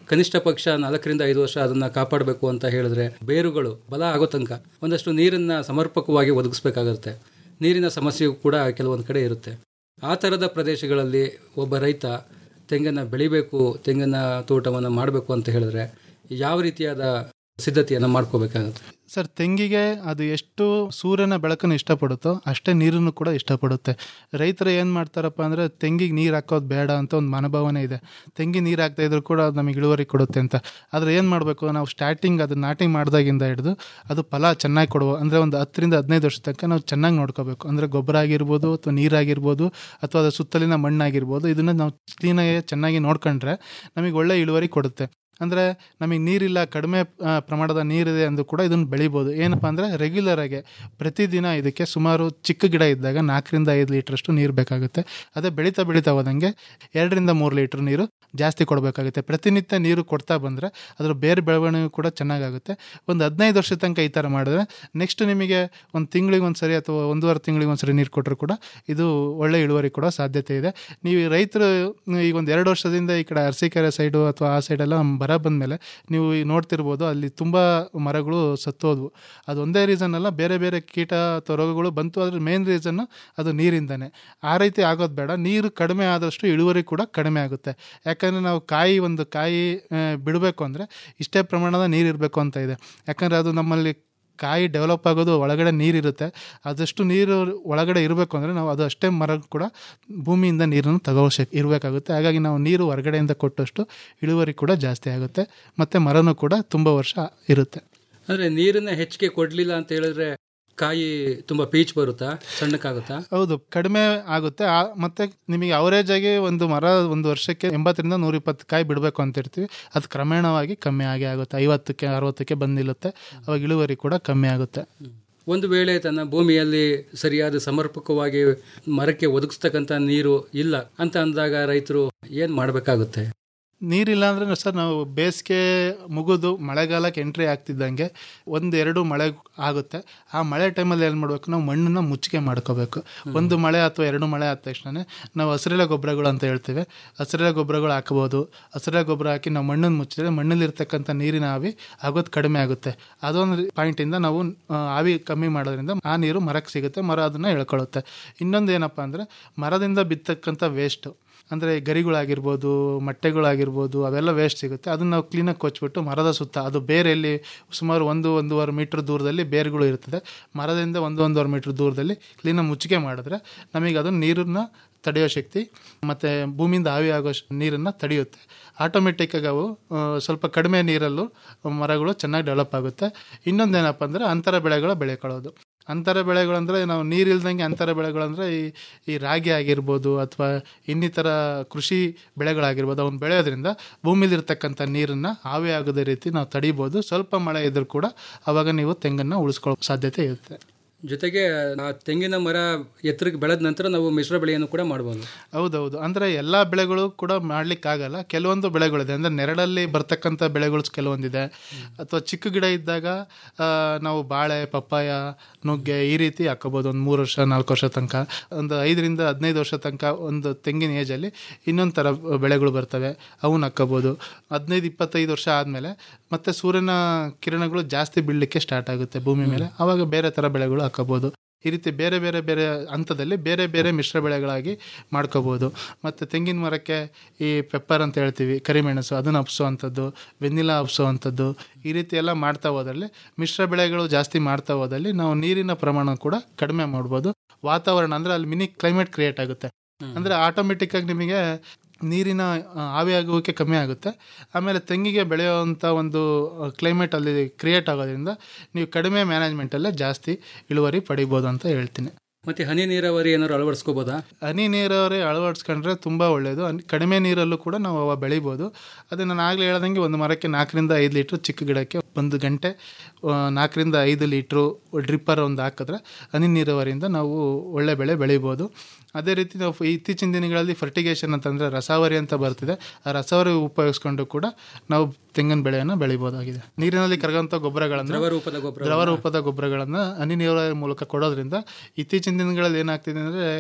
ಕನಿಷ್ಠ ಪಕ್ಷ ನಾಲ್ಕರಿಂದ ಐದು ವರ್ಷ ಅದನ್ನ ಕಾಪಾಡಬೇಕು ಅಂತ ಹೇಳಿದ್ರೆ ಬೇರುಗಳು ಬಲ ಆಗೋ ತನಕ ಒಂದಷ್ಟು ನೀರನ್ನ ಸಮರ್ಪಕವಾಗಿ ಒದಗಿಸ್ಬೇಕಾಗುತ್ತೆ ನೀರಿನ ಸಮಸ್ಯೆಯು ಕೂಡ ಕೆಲವೊಂದು ಕಡೆ ಇರುತ್ತೆ ಆ ಥರದ ಪ್ರದೇಶಗಳಲ್ಲಿ ಒಬ್ಬ ರೈತ ತೆಂಗನ್ನು ಬೆಳಿಬೇಕು ತೆಂಗಿನ ತೋಟವನ್ನು ಮಾಡಬೇಕು ಅಂತ ಹೇಳಿದ್ರೆ ಯಾವ ರೀತಿಯಾದ ಸಿದ್ಧತೆಯನ್ನು ಮಾಡ್ಕೋಬೇಕಾಗುತ್ತೆ ಸರ್ ತೆಂಗಿಗೆ ಅದು ಎಷ್ಟು ಸೂರ್ಯನ ಬೆಳಕನ್ನು ಇಷ್ಟಪಡುತ್ತೋ ಅಷ್ಟೇ ನೀರನ್ನು ಕೂಡ ಇಷ್ಟಪಡುತ್ತೆ ರೈತರು ಏನು ಮಾಡ್ತಾರಪ್ಪ ಅಂದರೆ ತೆಂಗಿಗೆ ನೀರು ಹಾಕೋದು ಬೇಡ ಅಂತ ಒಂದು ಮನೋಭಾವನೆ ಇದೆ ತೆಂಗಿ ನೀರು ಹಾಕ್ತಾ ಇದ್ರು ಕೂಡ ಅದು ನಮಗೆ ಇಳುವರಿ ಕೊಡುತ್ತೆ ಅಂತ ಆದರೆ ಏನು ಮಾಡಬೇಕು ನಾವು ಸ್ಟಾರ್ಟಿಂಗ್ ಅದು ನಾಟಿ ಮಾಡಿದಾಗಿಂದ ಹಿಡಿದು ಅದು ಫಲ ಚೆನ್ನಾಗಿ ಕೊಡುವ ಅಂದರೆ ಒಂದು ಹತ್ತರಿಂದ ಹದಿನೈದು ವರ್ಷ ತನಕ ನಾವು ಚೆನ್ನಾಗಿ ನೋಡ್ಕೋಬೇಕು ಅಂದರೆ ಗೊಬ್ಬರ ಆಗಿರ್ಬೋದು ಅಥವಾ ನೀರಾಗಿರ್ಬೋದು ಅಥವಾ ಅದರ ಸುತ್ತಲಿನ ಮಣ್ಣಾಗಿರ್ಬೋದು ಇದನ್ನು ನಾವು ಕ್ಲೀನಾಗಿ ಚೆನ್ನಾಗಿ ನೋಡ್ಕೊಂಡ್ರೆ ನಮಗೆ ಒಳ್ಳೆ ಇಳುವರಿ ಕೊಡುತ್ತೆ ಅಂದರೆ ನಮಗೆ ನೀರಿಲ್ಲ ಕಡಿಮೆ ಆ, ಪ್ರಮಾಣದ ನೀರಿದೆ ಅಂದರೂ ಕೂಡ ಇದನ್ನು ಬೆಳಿಬೋದು ಏನಪ್ಪ ಅಂದರೆ ರೆಗ್ಯುಲರ್ ಆಗಿ ಪ್ರತಿದಿನ ಇದಕ್ಕೆ ಸುಮಾರು ಚಿಕ್ಕ ಗಿಡ ಇದ್ದಾಗ ನಾಲ್ಕರಿಂದ ಐದು ಲೀಟ್ರಷ್ಟು ನೀರು ಬೇಕಾಗುತ್ತೆ ಅದೇ ಬೆಳೀತಾ ಬೆಳೀತಾ ಹೋದಂಗೆ ಎರಡರಿಂದ ಮೂರು ಲೀಟ್ರ್ ನೀರು ಜಾಸ್ತಿ ಕೊಡಬೇಕಾಗುತ್ತೆ ಪ್ರತಿನಿತ್ಯ ನೀರು ಕೊಡ್ತಾ ಬಂದರೆ ಅದರ ಬೇರೆ ಬೆಳವಣಿಗೆ ಕೂಡ ಚೆನ್ನಾಗಾಗುತ್ತೆ ಒಂದು ಹದಿನೈದು ವರ್ಷದ ತನಕ ಈ ಥರ ಮಾಡಿದ್ರೆ ನೆಕ್ಸ್ಟ್ ನಿಮಗೆ ಒಂದು ತಿಂಗಳಿಗೆ ಒಂದು ಸರಿ ಅಥವಾ ಒಂದೂವರೆ ತಿಂಗಳಿಗೆ ಒಂದು ಸರಿ ನೀರು ಕೊಟ್ಟರು ಕೂಡ ಇದು ಒಳ್ಳೆ ಇಳುವರಿ ಕೊಡೋ ಸಾಧ್ಯತೆ ಇದೆ ನೀವು ಈ ರೈತರು ಈಗ ಒಂದು ಎರಡು ವರ್ಷದಿಂದ ಈ ಕಡೆ ಅರಸೀಕೆರೆ ಸೈಡು ಅಥವಾ ಆ ಸೈಡೆಲ್ಲ ಬರ ಬಂದಮೇಲೆ ನೀವು ಈಗ ನೋಡ್ತಿರ್ಬೋದು ಅಲ್ಲಿ ತುಂಬ ಮರಗಳು ಸತ್ತೋದ್ವು ಅದು ಒಂದೇ ರೀಸನ್ ಅಲ್ಲ ಬೇರೆ ಬೇರೆ ಕೀಟ ಅಥವಾ ರೋಗಗಳು ಬಂತು ಅದ್ರ ಮೇನ್ ರೀಸನ್ನು ಅದು ನೀರಿಂದನೇ ಆ ರೀತಿ ಆಗೋದು ಬೇಡ ನೀರು ಕಡಿಮೆ ಆದಷ್ಟು ಇಳುವರಿ ಕೂಡ ಕಡಿಮೆ ಆಗುತ್ತೆ ಯಾಕಂದರೆ ನಾವು ಕಾಯಿ ಒಂದು ಕಾಯಿ ಬಿಡಬೇಕು ಅಂದರೆ ಇಷ್ಟೇ ಪ್ರಮಾಣದ ನೀರು ಇರಬೇಕು ಅಂತ ಇದೆ ಯಾಕಂದರೆ ಅದು ನಮ್ಮಲ್ಲಿ ಕಾಯಿ ಡೆವಲಪ್ ಆಗೋದು ಒಳಗಡೆ ನೀರಿರುತ್ತೆ ಅದಷ್ಟು ನೀರು ಒಳಗಡೆ ಇರಬೇಕು ಅಂದರೆ ನಾವು ಅದು ಅಷ್ಟೇ ಮರ ಕೂಡ ಭೂಮಿಯಿಂದ ನೀರನ್ನು ತಗೋಶಕ್ ಇರಬೇಕಾಗುತ್ತೆ ಹಾಗಾಗಿ ನಾವು ನೀರು ಹೊರಗಡೆಯಿಂದ ಕೊಟ್ಟಷ್ಟು ಇಳುವರಿ ಕೂಡ ಜಾಸ್ತಿ ಆಗುತ್ತೆ ಮತ್ತು ಮರನೂ ಕೂಡ ತುಂಬ ವರ್ಷ ಇರುತ್ತೆ ಅಂದರೆ ನೀರನ್ನ ಹೆಚ್ಚಿಗೆ ಕೊಡಲಿಲ್ಲ ಅಂತ ಹೇಳಿದ್ರೆ ಕಾಯಿ ತುಂಬ ಪೀಚ್ ಬರುತ್ತಾ ಸಣ್ಣಕ್ಕಾಗುತ್ತಾ ಹೌದು ಕಡಿಮೆ ಆಗುತ್ತೆ ಆ ಮತ್ತೆ ನಿಮಗೆ ಅವರೇಜ್ ಆಗಿ ಒಂದು ಮರ ಒಂದು ವರ್ಷಕ್ಕೆ ಎಂಬತ್ತರಿಂದ ನೂರ ಇಪ್ಪತ್ತು ಕಾಯಿ ಬಿಡಬೇಕು ಅಂತ ಇರ್ತೀವಿ ಅದು ಕ್ರಮೇಣವಾಗಿ ಕಮ್ಮಿ ಆಗೇ ಆಗುತ್ತೆ ಐವತ್ತಕ್ಕೆ ಅರವತ್ತಕ್ಕೆ ಬಂದು ನಿಲ್ಲುತ್ತೆ ಅವಾಗ ಇಳುವರಿ ಕೂಡ ಕಮ್ಮಿ ಆಗುತ್ತೆ ಒಂದು ವೇಳೆ ತನ್ನ ಭೂಮಿಯಲ್ಲಿ ಸರಿಯಾದ ಸಮರ್ಪಕವಾಗಿ ಮರಕ್ಕೆ ಒದಗಿಸ್ತಕ್ಕಂಥ ನೀರು ಇಲ್ಲ ಅಂತ ಅಂದಾಗ ರೈತರು ಏನು ಮಾಡಬೇಕಾಗುತ್ತೆ ನೀರಿಲ್ಲ ಅಂದರೆ ಸರ್ ನಾವು ಬೇಸಿಗೆ ಮುಗಿದು ಮಳೆಗಾಲಕ್ಕೆ ಎಂಟ್ರಿ ಆಗ್ತಿದ್ದಂಗೆ ಒಂದು ಎರಡು ಮಳೆ ಆಗುತ್ತೆ ಆ ಮಳೆ ಟೈಮಲ್ಲಿ ಏನು ಮಾಡಬೇಕು ನಾವು ಮಣ್ಣನ್ನು ಮುಚ್ಚಿಗೆ ಮಾಡ್ಕೋಬೇಕು ಒಂದು ಮಳೆ ಅಥವಾ ಎರಡು ಮಳೆ ಆದ ತಕ್ಷಣ ನಾವು ಹಸಿರೆಲೆ ಗೊಬ್ಬರಗಳು ಅಂತ ಹೇಳ್ತೇವೆ ಹಸಿರೆಲೆ ಗೊಬ್ಬರಗಳು ಹಾಕ್ಬೋದು ಹಸಿರೆಲೆ ಗೊಬ್ಬರ ಹಾಕಿ ನಾವು ಮಣ್ಣನ್ನು ಮುಚ್ಚಿದ್ರೆ ಮಣ್ಣಲ್ಲಿರ್ತಕ್ಕಂಥ ನೀರಿನ ಆವಿ ಆಗೋದು ಕಡಿಮೆ ಆಗುತ್ತೆ ಅದೊಂದು ಪಾಯಿಂಟಿಂದ ನಾವು ಆ, ಆವಿ ಕಮ್ಮಿ ಮಾಡೋದ್ರಿಂದ ಆ ನೀರು ಮರಕ್ಕೆ ಸಿಗುತ್ತೆ ಮರ ಅದನ್ನು ಎಳ್ಕೊಳ್ಳುತ್ತೆ ಇನ್ನೊಂದು ಏನಪ್ಪ ಅಂದರೆ ಮರದಿಂದ ಬಿತ್ತಕ್ಕಂಥ ವೇಸ್ಟು ಅಂದರೆ ಗರಿಗಳಾಗಿರ್ಬೋದು ಮೊಟ್ಟೆಗಳಾಗಿರ್ಬೋದು ಅವೆಲ್ಲ ವೇಸ್ಟ್ ಸಿಗುತ್ತೆ ಅದನ್ನು ನಾವು ಕ್ಲೀನಾಗಿ ಕೊಚ್ಬಿಟ್ಟು ಮರದ ಸುತ್ತ ಅದು ಬೇರೆಯಲ್ಲಿ ಸುಮಾರು ಒಂದು ಒಂದೂವರೆ ಮೀಟ್ರ್ ದೂರದಲ್ಲಿ ಬೇರುಗಳು ಇರ್ತದೆ ಮರದಿಂದ ಒಂದು ಒಂದೂವರೆ ಮೀಟ್ರ್ ದೂರದಲ್ಲಿ ಕ್ಲೀನಾಗಿ ಮುಚ್ಚಿಗೆ ಮಾಡಿದ್ರೆ ನಮಗೆ ಅದು ನೀರನ್ನು ತಡೆಯೋ ಶಕ್ತಿ ಮತ್ತು ಭೂಮಿಯಿಂದ ಆವಿ ಆಗೋ ಶ- ನೀರನ್ನು ತಡೆಯುತ್ತೆ ಆಟೋಮೆಟಿಕ್ಕಾಗಿ ಅವು ಆ, ಸ್ವಲ್ಪ ಕಡಿಮೆ ನೀರಲ್ಲೂ ಮರಗಳು ಚೆನ್ನಾಗಿ ಡೆವಲಪ್ ಆಗುತ್ತೆ ಇನ್ನೊಂದೇನಪ್ಪ ಅಂದರೆ ಅಂತರ ಬೆಳೆಗಳು ಬೆಳೆಕೊಳ್ಳೋದು ಅಂತರ ಬೆಳೆಗಳಂದರೆ ನಾವು ನೀರಿಲ್ದಂಗೆ ಅಂತರ ಬೆಳೆಗಳಂದರೆ ಈ ಈ ರಾಗಿ ಆಗಿರ್ಬೋದು ಅಥವಾ ಇನ್ನಿತರ ಕೃಷಿ ಬೆಳೆಗಳಾಗಿರ್ಬೋದು ಅವನ್ನ ಬೆಳೆಯೋದ್ರಿಂದ ಭೂಮಿಲಿರ್ತಕ್ಕಂಥ ನೀರನ್ನು ಆವಿ ಆಗದ ರೀತಿ ನಾವು ತಡಿಬೋದು ಸ್ವಲ್ಪ ಮಳೆ ಇದ್ರೂ ಕೂಡ ಆವಾಗ ನೀವು ತೆಂಗನ್ನು ಉಳಿಸ್ಕೊಳ್ಳೋ ಸಾಧ್ಯತೆ ಇರುತ್ತೆ ಜೊತೆಗೆ ಆ ತೆಂಗಿನ ಮರ ಎತ್ತರಕ್ಕೆ ಬೆಳೆದ ನಂತರ ನಾವು ಮಿಶ್ರ ಬೆಳೆಯನ್ನು ಕೂಡ ಮಾಡ್ಬೋದು ಹೌದೌದು ಅಂದರೆ ಎಲ್ಲ ಬೆಳೆಗಳು ಕೂಡ ಮಾಡ್ಲಿಕ್ಕಾಗಲ್ಲ ಕೆಲವೊಂದು ಬೆಳೆಗಳಿದೆ ಅಂದರೆ ನೆರಳಲ್ಲಿ ಬರ್ತಕ್ಕಂಥ ಬೆಳೆಗಳು ಕೆಲವೊಂದಿದೆ ಅಥವಾ ಚಿಕ್ಕ ಗಿಡ ಇದ್ದಾಗ ಆ, ನಾವು ಬಾಳೆ ಪಪ್ಪಾಯ ನುಗ್ಗೆ ಈ ರೀತಿ ಹಾಕೋಬೋದು ಒಂದು ಮೂರು ವರ್ಷ ನಾಲ್ಕು ವರ್ಷ ತನಕ ಒಂದು ಐದರಿಂದ ಹದಿನೈದು ವರ್ಷ ತನಕ ಒಂದು ತೆಂಗಿನ ಏಜಲ್ಲಿ ಇನ್ನೊಂದು ಥರ ಬೆಳೆಗಳು ಬರ್ತವೆ ಅವನ್ನ ಹಾಕೋಬೋದು ಹದಿನೈದು ಇಪ್ಪತ್ತೈದು ವರ್ಷ ಆದಮೇಲೆ ಮತ್ತೆ ಸೂರ್ಯನ ಕಿರಣಗಳು ಜಾಸ್ತಿ ಬೀಳಲಿಕ್ಕೆ ಸ್ಟಾರ್ಟ್ ಆಗುತ್ತೆ ಭೂಮಿ ಮೇಲೆ ಆವಾಗ ಬೇರೆ ಥರ ಬೆಳೆಗಳು ಹಾಕೋಬೋದು ಈ ರೀತಿ ಬೇರೆ ಬೇರೆ ಬೇರೆ ಹಂತದಲ್ಲಿ ಬೇರೆ ಬೇರೆ ಮಿಶ್ರ ಬೆಳೆಗಳಾಗಿ ಮಾಡ್ಕೋಬೋದು ಮತ್ತು ತೆಂಗಿನ ಮರಕ್ಕೆ ಈ ಪೆಪ್ಪರ್ ಅಂತ ಹೇಳ್ತೀವಿ ಕರಿಮೆಣಸು ಅದನ್ನು ಹಬ್ಸೋವಂಥದ್ದು ವೆನಿಲಾ ಹಬ್ಸೋವಂಥದ್ದು ಈ ರೀತಿ ಎಲ್ಲ ಮಾಡ್ತಾ ಹೋದಲ್ಲಿ ಮಿಶ್ರ ಬೆಳೆಗಳು ಜಾಸ್ತಿ ಮಾಡ್ತಾ ಹೋದಲ್ಲಿ ನಾವು ನೀರಿನ ಪ್ರಮಾಣ ಕೂಡ ಕಡಿಮೆ ಮಾಡ್ಬೋದು ವಾತಾವರಣ ಅಂದರೆ ಅಲ್ಲಿ ಮಿನಿ ಕ್ಲೈಮೇಟ್ ಕ್ರಿಯೇಟ್ ಆಗುತ್ತೆ ಅಂದರೆ ಆಟೋಮೆಟಿಕ್ಕಾಗಿ ನಿಮಗೆ ನೀರಿನ ಆ, ಆವಿಯಾಗುವಿಕೆ ಕಮ್ಮಿ ಆಗುತ್ತೆ ಆಮೇಲೆ ತೆಂಗಿಗೆ ಬೆಳೆಯುವಂಥ ಒಂದು ಕ್ಲೈಮೇಟ್ ಅಲ್ಲಿ ಕ್ರಿಯೇಟ್ ಆಗೋದ್ರಿಂದ ನೀವು ಕಡಿಮೆ ಮ್ಯಾನೇಜ್ಮೆಂಟಲ್ಲೇ ಜಾಸ್ತಿ ಇಳುವರಿ ಪಡಿಬೋದು ಅಂತ ಹೇಳ್ತೀನಿ ಮತ್ತೆ ಹನಿ ನೀರಾವರಿ ಏನಾದ್ರು ಅಳವಡಿಸ್ಕೋಬೋದಾ ಹನಿ ನೀರಾವರಿ ಅಳವಡಿಸ್ಕೊಂಡ್ರೆ ತುಂಬ ಒಳ್ಳೆಯದು ಹನಿ- ಕಡಿಮೆ ನೀರಲ್ಲೂ ಕೂಡ ನಾವು ಅವ ಬೆಳಿಬೋದು ಅದೇ ನಾನು ಆಗಲೇ ಹೇಳ್ದಂಗೆ ಒಂದು ಮರಕ್ಕೆ ನಾಲ್ಕರಿಂದ ಐದು ಲೀಟ್ರ್ ಚಿಕ್ಕ ಗಿಡಕ್ಕೆ ಒಂದು ಗಂಟೆ ಆ, ನಾಲ್ಕರಿಂದ ಐದು ಲೀಟ್ರು ಡ್ರಿಪ್ಪರ್ ಒಂದು ಹಾಕಿದ್ರೆ ಹನಿ ನೀರಾವರಿಯಿಂದ ನಾವು ಒಳ್ಳೆ ಬೆಳೆ ಬೆಳಿಬೋದು ಅದೇ ರೀತಿ ನಾವು ಇತ್ತೀಚಿನ ದಿನಗಳಲ್ಲಿ ಫರ್ಟಿಗೇಷನ್ ಅಂತಂದರೆ ರಸಾವರಿ ಅಂತ ಬರ್ತಿದೆ ಆ ರಸಾವರಿ ಉಪಯೋಗಿಸ್ಕೊಂಡು ಕೂಡ ನಾವು ತೆಂಗಿನ ಬೆಳೆಯನ್ನು ಬೆಳಿಬೋದಾಗಿದೆ ನೀರಿನಲ್ಲಿ ಕರಗುವಂಥ ಗೊಬ್ಬರಗಳನ್ನು ದ್ರವ ರೂಪದ ಗೊಬ್ಬರ ದ್ರವ ರೂಪದ ಗೊಬ್ಬರಗಳನ್ನು ಹನಿ ನೀರಾವರಿ ಮೂಲಕ ಕೊಡೋದ್ರಿಂದ ಇತ್ತೀಚಿನ ದಿನಗಳಲ್ಲಿ ಏನಾಗ್ತಿದೆ ಅಂದರೆ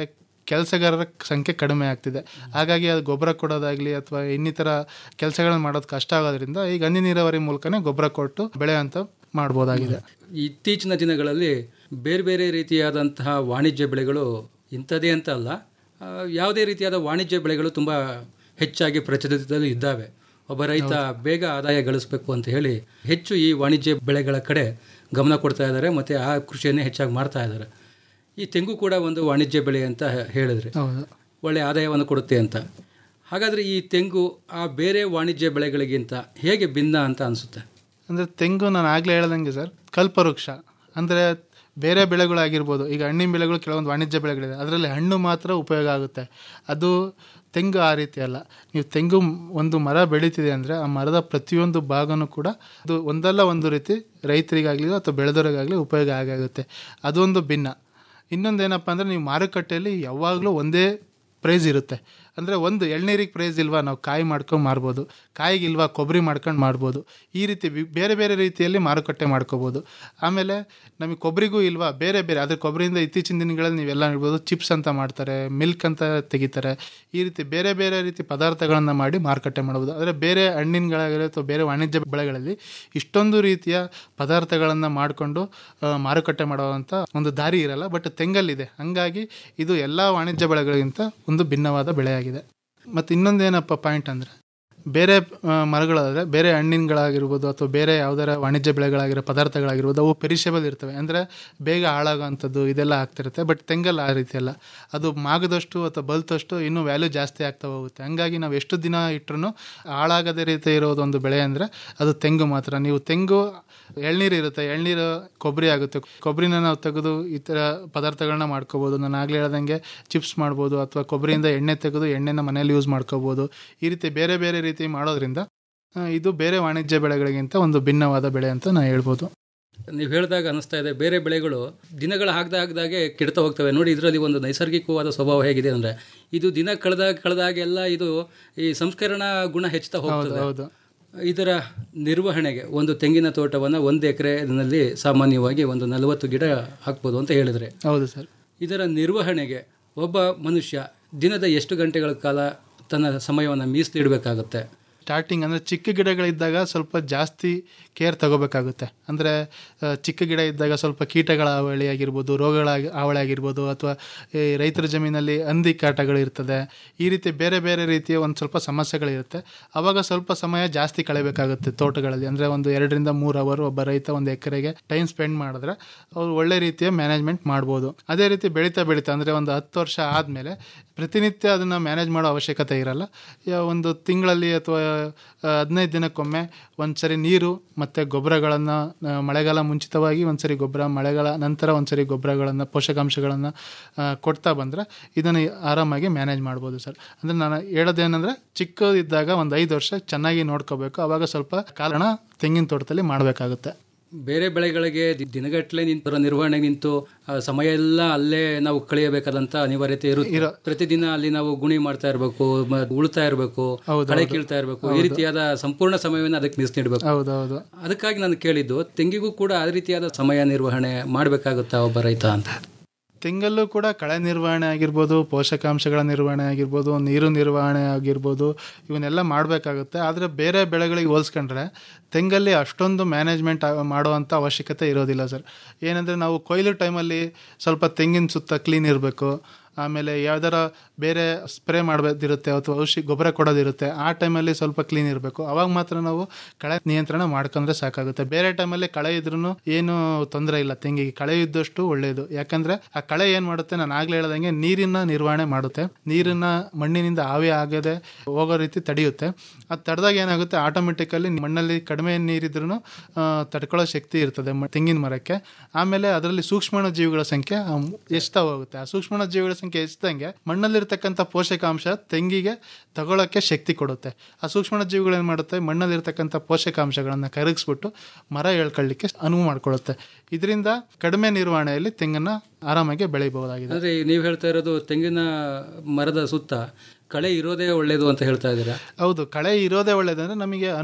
ಕೆಲಸಗಾರರ ಸಂಖ್ಯೆ ಕಡಿಮೆ ಆಗ್ತಿದೆ ಹಾಗಾಗಿ ಅದು ಗೊಬ್ಬರ ಕೊಡೋದಾಗ್ಲಿ ಅಥವಾ ಇನ್ನಿತರ ಕೆಲಸಗಳನ್ನ ಮಾಡೋದು ಕಷ್ಟ ಆಗೋದ್ರಿಂದ ಈಗ ಹನಿ ನೀರಾವರಿ ಮೂಲಕನೇ ಗೊಬ್ಬರ ಕೊಟ್ಟು ಬೆಳೆ ಅಂತ ಮಾಡ್ಬೋದಾಗಿದೆ ಇತ್ತೀಚಿನ ದಿನಗಳಲ್ಲಿ ಬೇರೆ ಬೇರೆ ರೀತಿಯಾದಂತಹ ವಾಣಿಜ್ಯ ಬೆಳೆಗಳು ಇಂಥದ್ದೇ ಅಂತ ಅಲ್ಲ ಆ, ಯಾವುದೇ ರೀತಿಯಾದ ವಾಣಿಜ್ಯ ಬೆಳೆಗಳು ತುಂಬ ಹೆಚ್ಚಾಗಿ ಪ್ರಚಲಿತದಲ್ಲಿ ಇದ್ದಾವೆ ಒಬ್ಬ ರೈತ ಬೇಗ ಆದಾಯ ಗಳಿಸಬೇಕು ಅಂತ ಹೇಳಿ ಹೆಚ್ಚು ಈ ವಾಣಿಜ್ಯ ಬೆಳೆಗಳ ಕಡೆ ಗಮನ ಕೊಡ್ತಾ ಇದ್ದಾರೆ ಮತ್ತು ಆ ಕೃಷಿಯನ್ನೇ ಹೆಚ್ಚಾಗಿ ಮಾಡ್ತಾ ಇದ್ದಾರೆ ಈ ತೆಂಗು ಕೂಡ ಒಂದು ವಾಣಿಜ್ಯ ಬೆಳೆ ಅಂತ ಹೇಳಿದ್ರೆ ಹೌದು ಒಳ್ಳೆಯ ಆದಾಯವನ್ನು ಕೊಡುತ್ತೆ ಅಂತ ಹಾಗಾದರೆ ಈ ತೆಂಗು ಆ ಬೇರೆ ವಾಣಿಜ್ಯ ಬೆಳೆಗಳಿಗಿಂತ ಹೇಗೆ ಭಿನ್ನ ಅಂತ ಅನಿಸುತ್ತೆ ಅಂದರೆ ತೆಂಗು ನಾನು ಆಗಲೇ ಹೇಳ್ದಂಗೆ ಸರ್ ಕಲ್ಪವೃಕ್ಷ ಅಂದರೆ ಬೇರೆ ಬೆಳೆಗಳಾಗಿರ್ಬೋದು ಈಗ ಹಣ್ಣಿನ ಬೆಳೆಗಳು ಕೆಲವೊಂದು ವಾಣಿಜ್ಯ ಬೆಳೆಗಳಿದೆ ಅದರಲ್ಲಿ ಹಣ್ಣು ಮಾತ್ರ ಉಪಯೋಗ ಆಗುತ್ತೆ ಅದು ತೆಂಗು ಆ ರೀತಿ ಅಲ್ಲ ನೀವು ತೆಂಗು ಒಂದು ಮರ ಬೆಳೀತಿದೆ ಅಂದರೆ ಆ ಮರದ ಪ್ರತಿಯೊಂದು ಭಾಗನೂ ಕೂಡ ಅದು ಒಂದಲ್ಲ ಒಂದು ರೀತಿ ರೈತರಿಗಾಗಲಿ ಅಥವಾ ಬೆಳೆದವರಿಗಾಗಲಿ ಉಪಯೋಗ ಆಗುತ್ತೆ ಅದೊಂದು ಭಿನ್ನ ಇನ್ನೊಂದು ಏನಪ್ಪ ಅಂದರೆ ನೀವು ಮಾರುಕಟ್ಟೆಯಲ್ಲಿ ಯಾವಾಗಲೂ ಒಂದೇ ಪ್ರೈಸ್ ಇರುತ್ತೆ ಅಂದರೆ ಒಂದು ಎಳ್ನೀರಿಗೆ ಪ್ರೈಸ್ ಇಲ್ವಾ ನಾವು ಕಾಯಿ ಮಾಡ್ಕೊಂಡು ಮಾರ್ಬೋದು ಕಾಯಿಗಿಲ್ವಾ ಕೊಬ್ಬರಿ ಮಾಡ್ಕೊಂಡು ಮಾಡ್ಬೋದು ಈ ರೀತಿ ವಿ- ಬೇರೆ ಬೇರೆ ರೀತಿಯಲ್ಲಿ ಮಾರುಕಟ್ಟೆ ಮಾಡ್ಕೋಬೋದು ಆಮೇಲೆ ನಮಗೆ ಕೊಬ್ಬರಿಗೂ ಇಲ್ವಾ ಬೇರೆ ಬೇರೆ ಅದ್ರ ಕೊಬ್ಬರಿಯಿಂದ ಇತ್ತೀಚಿನ ದಿನಗಳಲ್ಲಿ ನೀವೆಲ್ಲ ನೋಡ್ಬೋದು ಚಿಪ್ಸ್ ಅಂತ ಮಾಡ್ತಾರೆ ಮಿಲ್ಕ್ ಅಂತ ತೆಗಿತಾರೆ ಈ ರೀತಿ ಬೇರೆ ಬೇರೆ ರೀತಿ ಪದಾರ್ಥಗಳನ್ನು ಮಾಡಿ ಮಾರುಕಟ್ಟೆ ಮಾಡ್ಬೋದು ಆದರೆ ಬೇರೆ ಹಣ್ಣಿನಗಳಾಗಲಿ ಅಥವಾ ಬೇರೆ ವಾಣಿಜ್ಯ ಬೆಳೆಗಳಲ್ಲಿ ಇಷ್ಟೊಂದು ರೀತಿಯ ಪದಾರ್ಥಗಳನ್ನು ಮಾಡಿಕೊಂಡು ಮಾರುಕಟ್ಟೆ ಮಾಡುವಂಥ ಒಂದು ದಾರಿ ಇರಲ್ಲ ಬಟ್ ತೆಂಗಲ್ಲಿದೆ ಹಂಗಾಗಿ ಇದು ಎಲ್ಲ ವಾಣಿಜ್ಯ ಬೆಳೆಗಳಿಗಿಂತ ಒಂದು ಭಿನ್ನವಾದ ಬೆಳೆಯಾಗಿದೆ ಮತ್ತು ಇನ್ನೊಂದೇನಪ್ಪ ಪಾಯಿಂಟ್ ಅಂದರೆ ಬೇರೆ ಆ, ಮರಗಳಾದರೆ ಬೇರೆ ಹಣ್ಣಿನಗಳಾಗಿರ್ಬೋದು ಅಥವಾ ಬೇರೆ ಯಾವ್ದಾರ ವಾಣಿಜ್ಯ ಬೆಳೆಗಳಾಗಿರೋ ಪದಾರ್ಥಗಳಾಗಿರ್ಬೋದು ಅವು ಪೆರಿಷಬಲ್ ಇರ್ತವೆ ಅಂದರೆ ಬೇಗ ಹಾಳಾಗೋವಂಥದ್ದು ಇದೆಲ್ಲ ಆಗ್ತಿರುತ್ತೆ ಬಟ್ ತೆಂಗಲ್ಲ ಆ ರೀತಿ ಅಲ್ಲ ಅದು ಮಾಗದಷ್ಟು ಅಥವಾ ಬಲ್ತಷ್ಟು ಇನ್ನೂ ವ್ಯಾಲ್ಯೂ ಜಾಸ್ತಿ ಆಗ್ತಾ ಹೋಗುತ್ತೆ ಹಂಗಾಗಿ ನಾವು ಎಷ್ಟು ದಿನ ಇಟ್ಟರು ಹಾಳಾಗದೇ ರೀತಿ ಇರೋದೊಂದು ಬೆಳೆ ಅಂದರೆ ಅದು ತೆಂಗು ಮಾತ್ರ ನೀವು ತೆಂಗು ಎಳ್ನೀರು ಇರುತ್ತೆ ಎಳ್ನೀರು ಕೊಬ್ಬರಿ ಆಗುತ್ತೆ ಕೊಬ್ಬರಿನ ನಾವು ತೆಗೆದು ಈ ಥರ ಪದಾರ್ಥಗಳನ್ನ ಮಾಡ್ಕೋಬೋದು ನಾನು ಆಗಲೇ ಹೇಳ್ದಂಗೆ ಚಿಪ್ಸ್ ಮಾಡ್ಬೋದು ಅಥವಾ ಕೊಬ್ಬರಿಯಿಂದ ಎಣ್ಣೆ ತೆಗೆದು ಎಣ್ಣೆನ ಮನೇಲಿ ಯೂಸ್ ಮಾಡ್ಕೋಬೋದು ಈ ರೀತಿ ಬೇರೆ ಬೇರೆ ರೀತಿ ಮಾಡೋದ್ರಿಂದ ಆ, ಇದು ಬೇರೆ ವಾಣಿಜ್ಯ ಬೆಳೆಗಳಿಗಿಂತ ಒಂದು ಭಿನ್ನವಾದ ಬೆಳೆ ಅಂತ ನಾನು ಹೇಳ್ಬೋದು ನೀವು ಹೇಳಿದಾಗ ಅನಿಸ್ತಾ ಇದೆ ಬೇರೆ ಬೆಳೆಗಳು ದಿನಗಳ ಹಾಕ್ದ ಹಾಕ್ದಾಗೆ ಕೆಡ್ತಾ ಹೋಗ್ತವೆ ನೋಡಿ ಇದರಲ್ಲಿ ಒಂದು ನೈಸರ್ಗಿಕವಾದ ಸ್ವಭಾವ ಹೇಗಿದೆ ಅಂದರೆ ಇದು ದಿನ ಕಳೆದಾಗ ಕಳೆದಾಗೆಲ್ಲ ಇದು ಈ ಸಂಸ್ಕರಣಾ ಗುಣ ಹೆಚ್ಚುತ್ತಾ ಹೋಗ್ತದೆ ಹೌದು. ಇದರ ನಿರ್ವಹಣೆಗೆ ಒಂದು ತೆಂಗಿನ ತೋಟವನ್ನು ಒಂದು ಎಕರೆನಲ್ಲಿ ಸಾಮಾನ್ಯವಾಗಿ ಒಂದು ನಲವತ್ತು ಗಿಡ ಹಾಕ್ಬೋದು ಅಂತ ಹೇಳಿದರೆ ಹೌದು ಸರ್ ಇದರ ನಿರ್ವಹಣೆಗೆ ಒಬ್ಬ ಮನುಷ್ಯ ದಿನದ ಎಷ್ಟು ಗಂಟೆಗಳ ಕಾಲ ತನ್ನ ಸಮಯವನ್ನು ಮೀಸಲಿಡಬೇಕಾಗುತ್ತೆ ಸ್ಟಾರ್ಟಿಂಗ್ ಅಂದರೆ ಚಿಕ್ಕ ಗಿಡಗಳಿದ್ದಾಗ ಸ್ವಲ್ಪ ಜಾಸ್ತಿ ಕೇರ್ ತಗೋಬೇಕಾಗುತ್ತೆ ಅಂದರೆ ಚಿಕ್ಕ ಗಿಡ ಇದ್ದಾಗ ಸ್ವಲ್ಪ ಕೀಟಗಳ ಹಾವಳಿ ಆಗಿರ್ಬೋದು ರೋಗಗಳ ಹಾವಳಿ ಆಗಿರ್ಬೋದು ಅಥವಾ ಈ ರೈತರ ಜಮೀನಲ್ಲಿ ಹಂದಿ ಕಾಟಗಳು ಇರ್ತದೆ ಈ ರೀತಿ ಬೇರೆ ಬೇರೆ ರೀತಿಯ ಒಂದು ಸ್ವಲ್ಪ ಸಮಸ್ಯೆಗಳಿರುತ್ತೆ ಆವಾಗ ಸ್ವಲ್ಪ ಸಮಯ ಜಾಸ್ತಿ ಕಳೆಯಬೇಕಾಗುತ್ತೆ ತೋಟಗಳಲ್ಲಿ ಅಂದರೆ ಒಂದು ಎರಡರಿಂದ ಮೂರು ಅವರ್ ಒಬ್ಬ ರೈತ ಒಂದು ಎಕರೆಗೆ ಟೈಮ್ ಸ್ಪೆಂಡ್ ಮಾಡಿದ್ರೆ ಅವ್ರು ಒಳ್ಳೆ ರೀತಿಯ ಮ್ಯಾನೇಜ್ಮೆಂಟ್ ಮಾಡ್ಬೋದು ಅದೇ ರೀತಿ ಬೆಳೀತಾ ಬೆಳೀತಾ ಅಂದರೆ ಒಂದು ಹತ್ತು ವರ್ಷ ಆದಮೇಲೆ ಪ್ರತಿನಿತ್ಯ ಅದನ್ನು ಮ್ಯಾನೇಜ್ ಮಾಡೋ ಅವಶ್ಯಕತೆ ಇರಲ್ಲ ಯಾ- ಒಂದು ತಿಂಗಳಲ್ಲಿ ಅಥವಾ ಹದಿನೈದು ದಿನಕ್ಕೊಮ್ಮೆ ಒಂದು ಸರಿ ನೀರು ಮತ್ತು ಗೊಬ್ಬರಗಳನ್ನು ಮಳೆಗಾಲ ಮುಂಚಿತವಾಗಿ ಒಂದು ಸರಿ ಗೊಬ್ಬರ ಮಳೆಗಾಲ ನಂತರ ಒಂದು ಸರಿ ಗೊಬ್ಬರಗಳನ್ನು ಪೋಷಕಾಂಶಗಳನ್ನು ಕೊಡ್ತಾ ಬಂದರೆ ಇದನ್ನು ಆರಾಮಾಗಿ ಮ್ಯಾನೇಜ್ ಮಾಡ್ಬೋದು ಸರ್ ಅಂದರೆ ನಾನು ಹೇಳೋದೇನೆಂದರೆ ಚಿಕ್ಕದಿದ್ದಾಗ ಒಂದು ಐದು ವರ್ಷ ಚೆನ್ನಾಗಿ ನೋಡ್ಕೋಬೇಕು ಆವಾಗ ಸ್ವಲ್ಪ ಕಾರಣ ತೆಂಗಿನ ತೋಟದಲ್ಲಿ ಮಾಡಬೇಕಾಗುತ್ತೆ ಬೇರೆ ಬೆಳೆಗಳಿಗೆ ದಿ- ದಿನಗಟ್ಟಲೆ ನಿಂತು ನಿರ್ವಹಣೆಗೆ ನಿಂತು ಆ, ಸಮಯ ಎಲ್ಲ ಅಲ್ಲೇ ನಾವು ಕಳೆಯಬೇಕಾದಂತ ಅನಿವಾರ್ಯತೆ ಇರುತ್ತೆ ಪ್ರತಿದಿನ ಅಲ್ಲಿ ನಾವು ಗುಣಿ ಮಾಡ್ತಾ ಇರಬೇಕು ಉಳ್ತಾ ಇರಬೇಕು ಹೌದು, ಕಳೆ ಹೌದು. ಕೀಳ್ತಾ ಇರಬೇಕು ಈ ಹೌದು. ರೀತಿಯಾದ ಸಂಪೂರ್ಣ ಸಮಯವನ್ನು ಅದಕ್ಕೆ ಮೀಸಲಿಡಬೇಕು ಹೌದೌದು ಅದಕ್ಕಾಗಿ ನಾನು ಕೇಳಿದ್ದು ತೆಂಗಿಗೂ ಕೂಡ ಆ ರೀತಿಯಾದ ಸಮಯ ನಿರ್ವಹಣೆ ಮಾಡಬೇಕಾಗುತ್ತಾ ಒಬ್ಬ ರೈತ ಅಂತ ತೆಂಗಲ್ಲೂ ಕೂಡ ಕಳೆ ನಿರ್ವಹಣೆ ಆಗಿರ್ಬೋದು ಪೋಷಕಾಂಶಗಳ ನಿರ್ವಹಣೆ ಆಗಿರ್ಬೋದು ನೀರು ನಿರ್ವಹಣೆ ಆಗಿರ್ಬೋದು ಇವನ್ನೆಲ್ಲ ಮಾಡಬೇಕಾಗುತ್ತೆ ಆದರೆ ಬೇರೆ ಬೆಳೆಗಳಿಗೆ ಹೋಲಿಸ್ಕೊಂಡ್ರೆ ತೆಂಗಲ್ಲಿ ಅಷ್ಟೊಂದು ಮ್ಯಾನೇಜ್ಮೆಂಟ್ ಮಾಡುವಂಥ ಅವಶ್ಯಕತೆ ಇರೋದಿಲ್ಲ ಸರ್ ಏನಂದರೆ ನಾವು ಕೊಯ್ಲು ಟೈಮಲ್ಲಿ ಸ್ವಲ್ಪ ತೆಂಗಿನ ಸುತ್ತ ಕ್ಲೀನ್ ಇರಬೇಕು ಆಮೇಲೆ ಯಾವ್ದಾರ ಬೇರೆ ಸ್ಪ್ರೇ ಮಾಡಬೇಕಿರುತ್ತೆ ಅಥವಾ ಔಷಧಿ ಗೊಬ್ಬರ ಕೊಡೋದಿರುತ್ತೆ ಆ ಟೈಮಲ್ಲಿ ಸ್ವಲ್ಪ ಕ್ಲೀನ್ ಇರಬೇಕು ಅವಾಗ ಮಾತ್ರ ನಾವು ಕಳೆ ನಿಯಂತ್ರಣ ಮಾಡ್ಕೊಂಡ್ರೆ ಸಾಕಾಗುತ್ತೆ ಬೇರೆ ಟೈಮಲ್ಲಿ ಕಳೆ ಇದ್ರೂ ಏನು ತೊಂದರೆ ಇಲ್ಲ ತೆಂಗಿಗೆ ಕಳೆ ಇದ್ದಷ್ಟು ಒಳ್ಳೆಯದು ಯಾಕಂದ್ರೆ ಆ ಕಳೆ ಏನು ಮಾಡುತ್ತೆ ನಾನು ಆಗ್ಲೇ ಹೇಳ್ದಂಗೆ ನೀರಿನ ನಿರ್ವಹಣೆ ಮಾಡುತ್ತೆ ನೀರನ್ನ ಮಣ್ಣಿನಿಂದ ಆವಿ ಆಗದೆ ಹೋಗೋ ರೀತಿ ತಡೆಯುತ್ತೆ ಅದು ತಡೆದಾಗ ಏನಾಗುತ್ತೆ ಆಟೋಮೆಟಿಕಲ್ಲಿ ಮಣ್ಣಲ್ಲಿ ಕಡಿಮೆ ನೀರಿದ್ರೂ ತಡ್ಕೊಳ್ಳೋ ಶಕ್ತಿ ಇರ್ತದೆ ಮ- ತೆಂಗಿನ ಮರಕ್ಕೆ ಆಮೇಲೆ ಅದರಲ್ಲಿ ಸೂಕ್ಷ್ಮಾಣು ಜೀವಿಗಳ ಸಂಖ್ಯೆ ಆ, ಎಷ್ಟ್ತಾ ಹೋಗುತ್ತೆ ಆ ಸೂಕ್ಷ್ಮಾಣು ಜೀವಿಗಳ ಸಂಖ್ಯೆ ಹೆಚ್ಚಿದಂಗೆ ಮಣ್ಣಲ್ಲಿರ್ತಕ್ಕಂಥ ಪೋಷಕಾಂಶ ತೆಂಗಿಗೆ ತಗೊಳ್ಳೋಕ್ಕೆ ಶಕ್ತಿ ಕೊಡುತ್ತೆ ಆ ಸೂಕ್ಷ್ಮಾಣು ಜೀವಿಗಳು ಏನು ಮಾಡುತ್ತೆ ಮಣ್ಣಲ್ಲಿರ್ತಕ್ಕಂಥ ಪೋಷಕಾಂಶಗಳನ್ನು ಕರಗಿಸ್ಬಿಟ್ಟು ಮರ ಹೇಳ್ಕೊಳ್ಳಿಕ್ಕೆ ಅನುವು ಮಾಡಿಕೊಡುತ್ತೆ ಇದರಿಂದ ಕಡಿಮೆ ನಿರ್ವಹಣೆಯಲ್ಲಿ ತೆಂಗನ್ನ ಆರಾಮಾಗಿ ಬೆಳಿಬಹುದಾಗಿದೆ ಅಂದ್ರೆ ನೀವು ಹೇಳ್ತಾ ಇರೋದು ತೆಂಗಿನ ಮರದ ಸುತ್ತ ಕಳೆ ಇರೋದೇ ಒಳ್ಳೇದು ಅಂತ ಹೇಳ್ತಾ ಇದ್ದೀರಾ ಹೌದು ಕಳೆ ಇರೋದೇ ಒಳ್ಳೇದಂದ್ರೆ ನಮಗೆ ಅನ್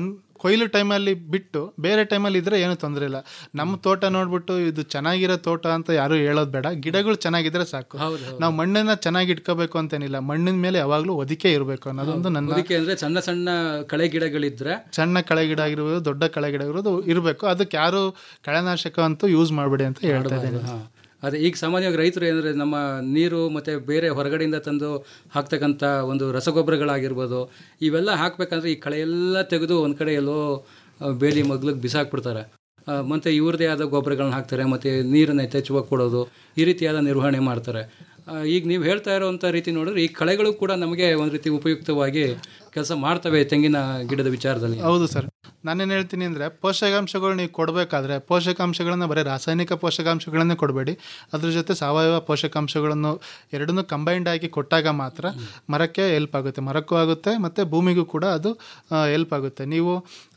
ಕೊಯ್ಲು ಟೈಮಲ್ಲಿ ಬಿಟ್ಟು ಬೇರೆ ಟೈಮಲ್ಲಿ ಇದ್ರೆ ಏನು ತೊಂದರೆ ಇಲ್ಲ ನಮ್ಮ ತೋಟ ನೋಡ್ಬಿಟ್ಟು ಇದು ಚೆನ್ನಾಗಿರೋ ತೋಟ ಅಂತ ಯಾರು ಹೇಳೋದು ಬೇಡ ಗಿಡಗಳು ಚೆನ್ನಾಗಿದ್ರೆ ಸಾಕು ನಾವು ಮಣ್ಣನ್ನ ಚೆನ್ನಾಗಿ ಇಟ್ಕೋಬೇಕು ಅಂತೇನಿಲ್ಲ ಮಣ್ಣಿನ ಮೇಲೆ ಯಾವಾಗಲೂ ಒದಿಕೆ ಇರಬೇಕು ಅನ್ನೋದೊಂದು ನನ್ನ ಅದಕ್ಕೆ ಅಂದ್ರೆ ಸಣ್ಣ ಸಣ್ಣ ಕಳೆ ಗಿಡಗಳಿದ್ರೆ ಸಣ್ಣ ಕಳೆ ಗಿಡ ಆಗಿರ್ಬೋದು ದೊಡ್ಡ ಕಳೆ ಗಿಡ ಆಗಿರೋದು ಇರಬೇಕು ಅದಕ್ಕೆ ಯಾರು ಕಳೆನಾಶಕ ಅಂತೂ ಯೂಸ್ ಮಾಡಬೇಡಿ ಅಂತ ಹೇಳ್ತಾ ಇದ್ದೀನಿ ಹಾ. ಅದೇ ಈಗ ಸಾಮಾನ್ಯವಾಗಿ ರೈತರು ಏನಂದ್ರೆ ನಮ್ಮ ನೀರು ಮತ್ತೆ ಬೇರೆ ಹೊರಗಡೆಯಿಂದ ತಂದು ಹಾಕ್ತಕ್ಕಂಥ ಒಂದು ರಸಗೊಬ್ಬರಗಳಾಗಿರ್ಬೋದು ಇವೆಲ್ಲ ಹಾಕ್ಬೇಕಂದ್ರೆ ಈ ಕಳೆ ಎಲ್ಲ ತೆಗೆದು ಒಂದು ಕಡೆ ಎಲ್ಲೋ ಆ, ಬೇಲಿ ಮಗ್ಲಿಗೆ ಬಿಸಾಕ್ಬಿಡ್ತಾರೆ ಆ, ಮತ್ತೆ ಇವ್ರದೇ ಆದ ಗೊಬ್ಬರಗಳನ್ನ ಹಾಕ್ತಾರೆ ಮತ್ತೆ ನೀರನ್ನ ಯಥೇಚ್ಛವಾಗಿ ಕೊಡೋದು ಈ ರೀತಿಯಾದ ನಿರ್ವಹಣೆ ಮಾಡ್ತಾರೆ ಆ, ಈಗ ನೀವು ಹೇಳ್ತಾ ಇರೋವಂಥ ರೀತಿ ನೋಡಿದ್ರೆ ಈ ಕಳೆಗಳು ಕೂಡ ನಮಗೆ ಒಂದು ರೀತಿ ಉಪಯುಕ್ತವಾಗಿ ಕೆಲಸ ಮಾಡ್ತವೆ ತೆಂಗಿನ ಗಿಡದ ವಿಚಾರದಲ್ಲಿ ಹೌದು ಸರ್ ನಾನೇನು ಹೇಳ್ತೀನಿ ಅಂದರೆ ಪೋಷಕಾಂಶಗಳು ನೀವು ಕೊಡಬೇಕಾದ್ರೆ ಪೋಷಕಾಂಶಗಳನ್ನು ಬರೀ ರಾಸಾಯನಿಕ ಪೋಷಕಾಂಶಗಳನ್ನೇ ಕೊಡಬೇಡಿ ಅದ್ರ ಜೊತೆ ಸಾವಯವ ಪೋಷಕಾಂಶಗಳನ್ನು ಎರಡನ್ನೂ ಕಂಬೈಂಡ್ ಆಗಿ ಕೊಟ್ಟಾಗ ಮಾತ್ರ ಮರಕ್ಕೆ ಹೆಲ್ಪ್ ಆಗುತ್ತೆ ಮರಕ್ಕೂ ಆಗುತ್ತೆ ಮತ್ತು ಭೂಮಿಗೂ ಕೂಡ ಅದು ಹೆಲ್ಪ್ ಆಗುತ್ತೆ ನೀವು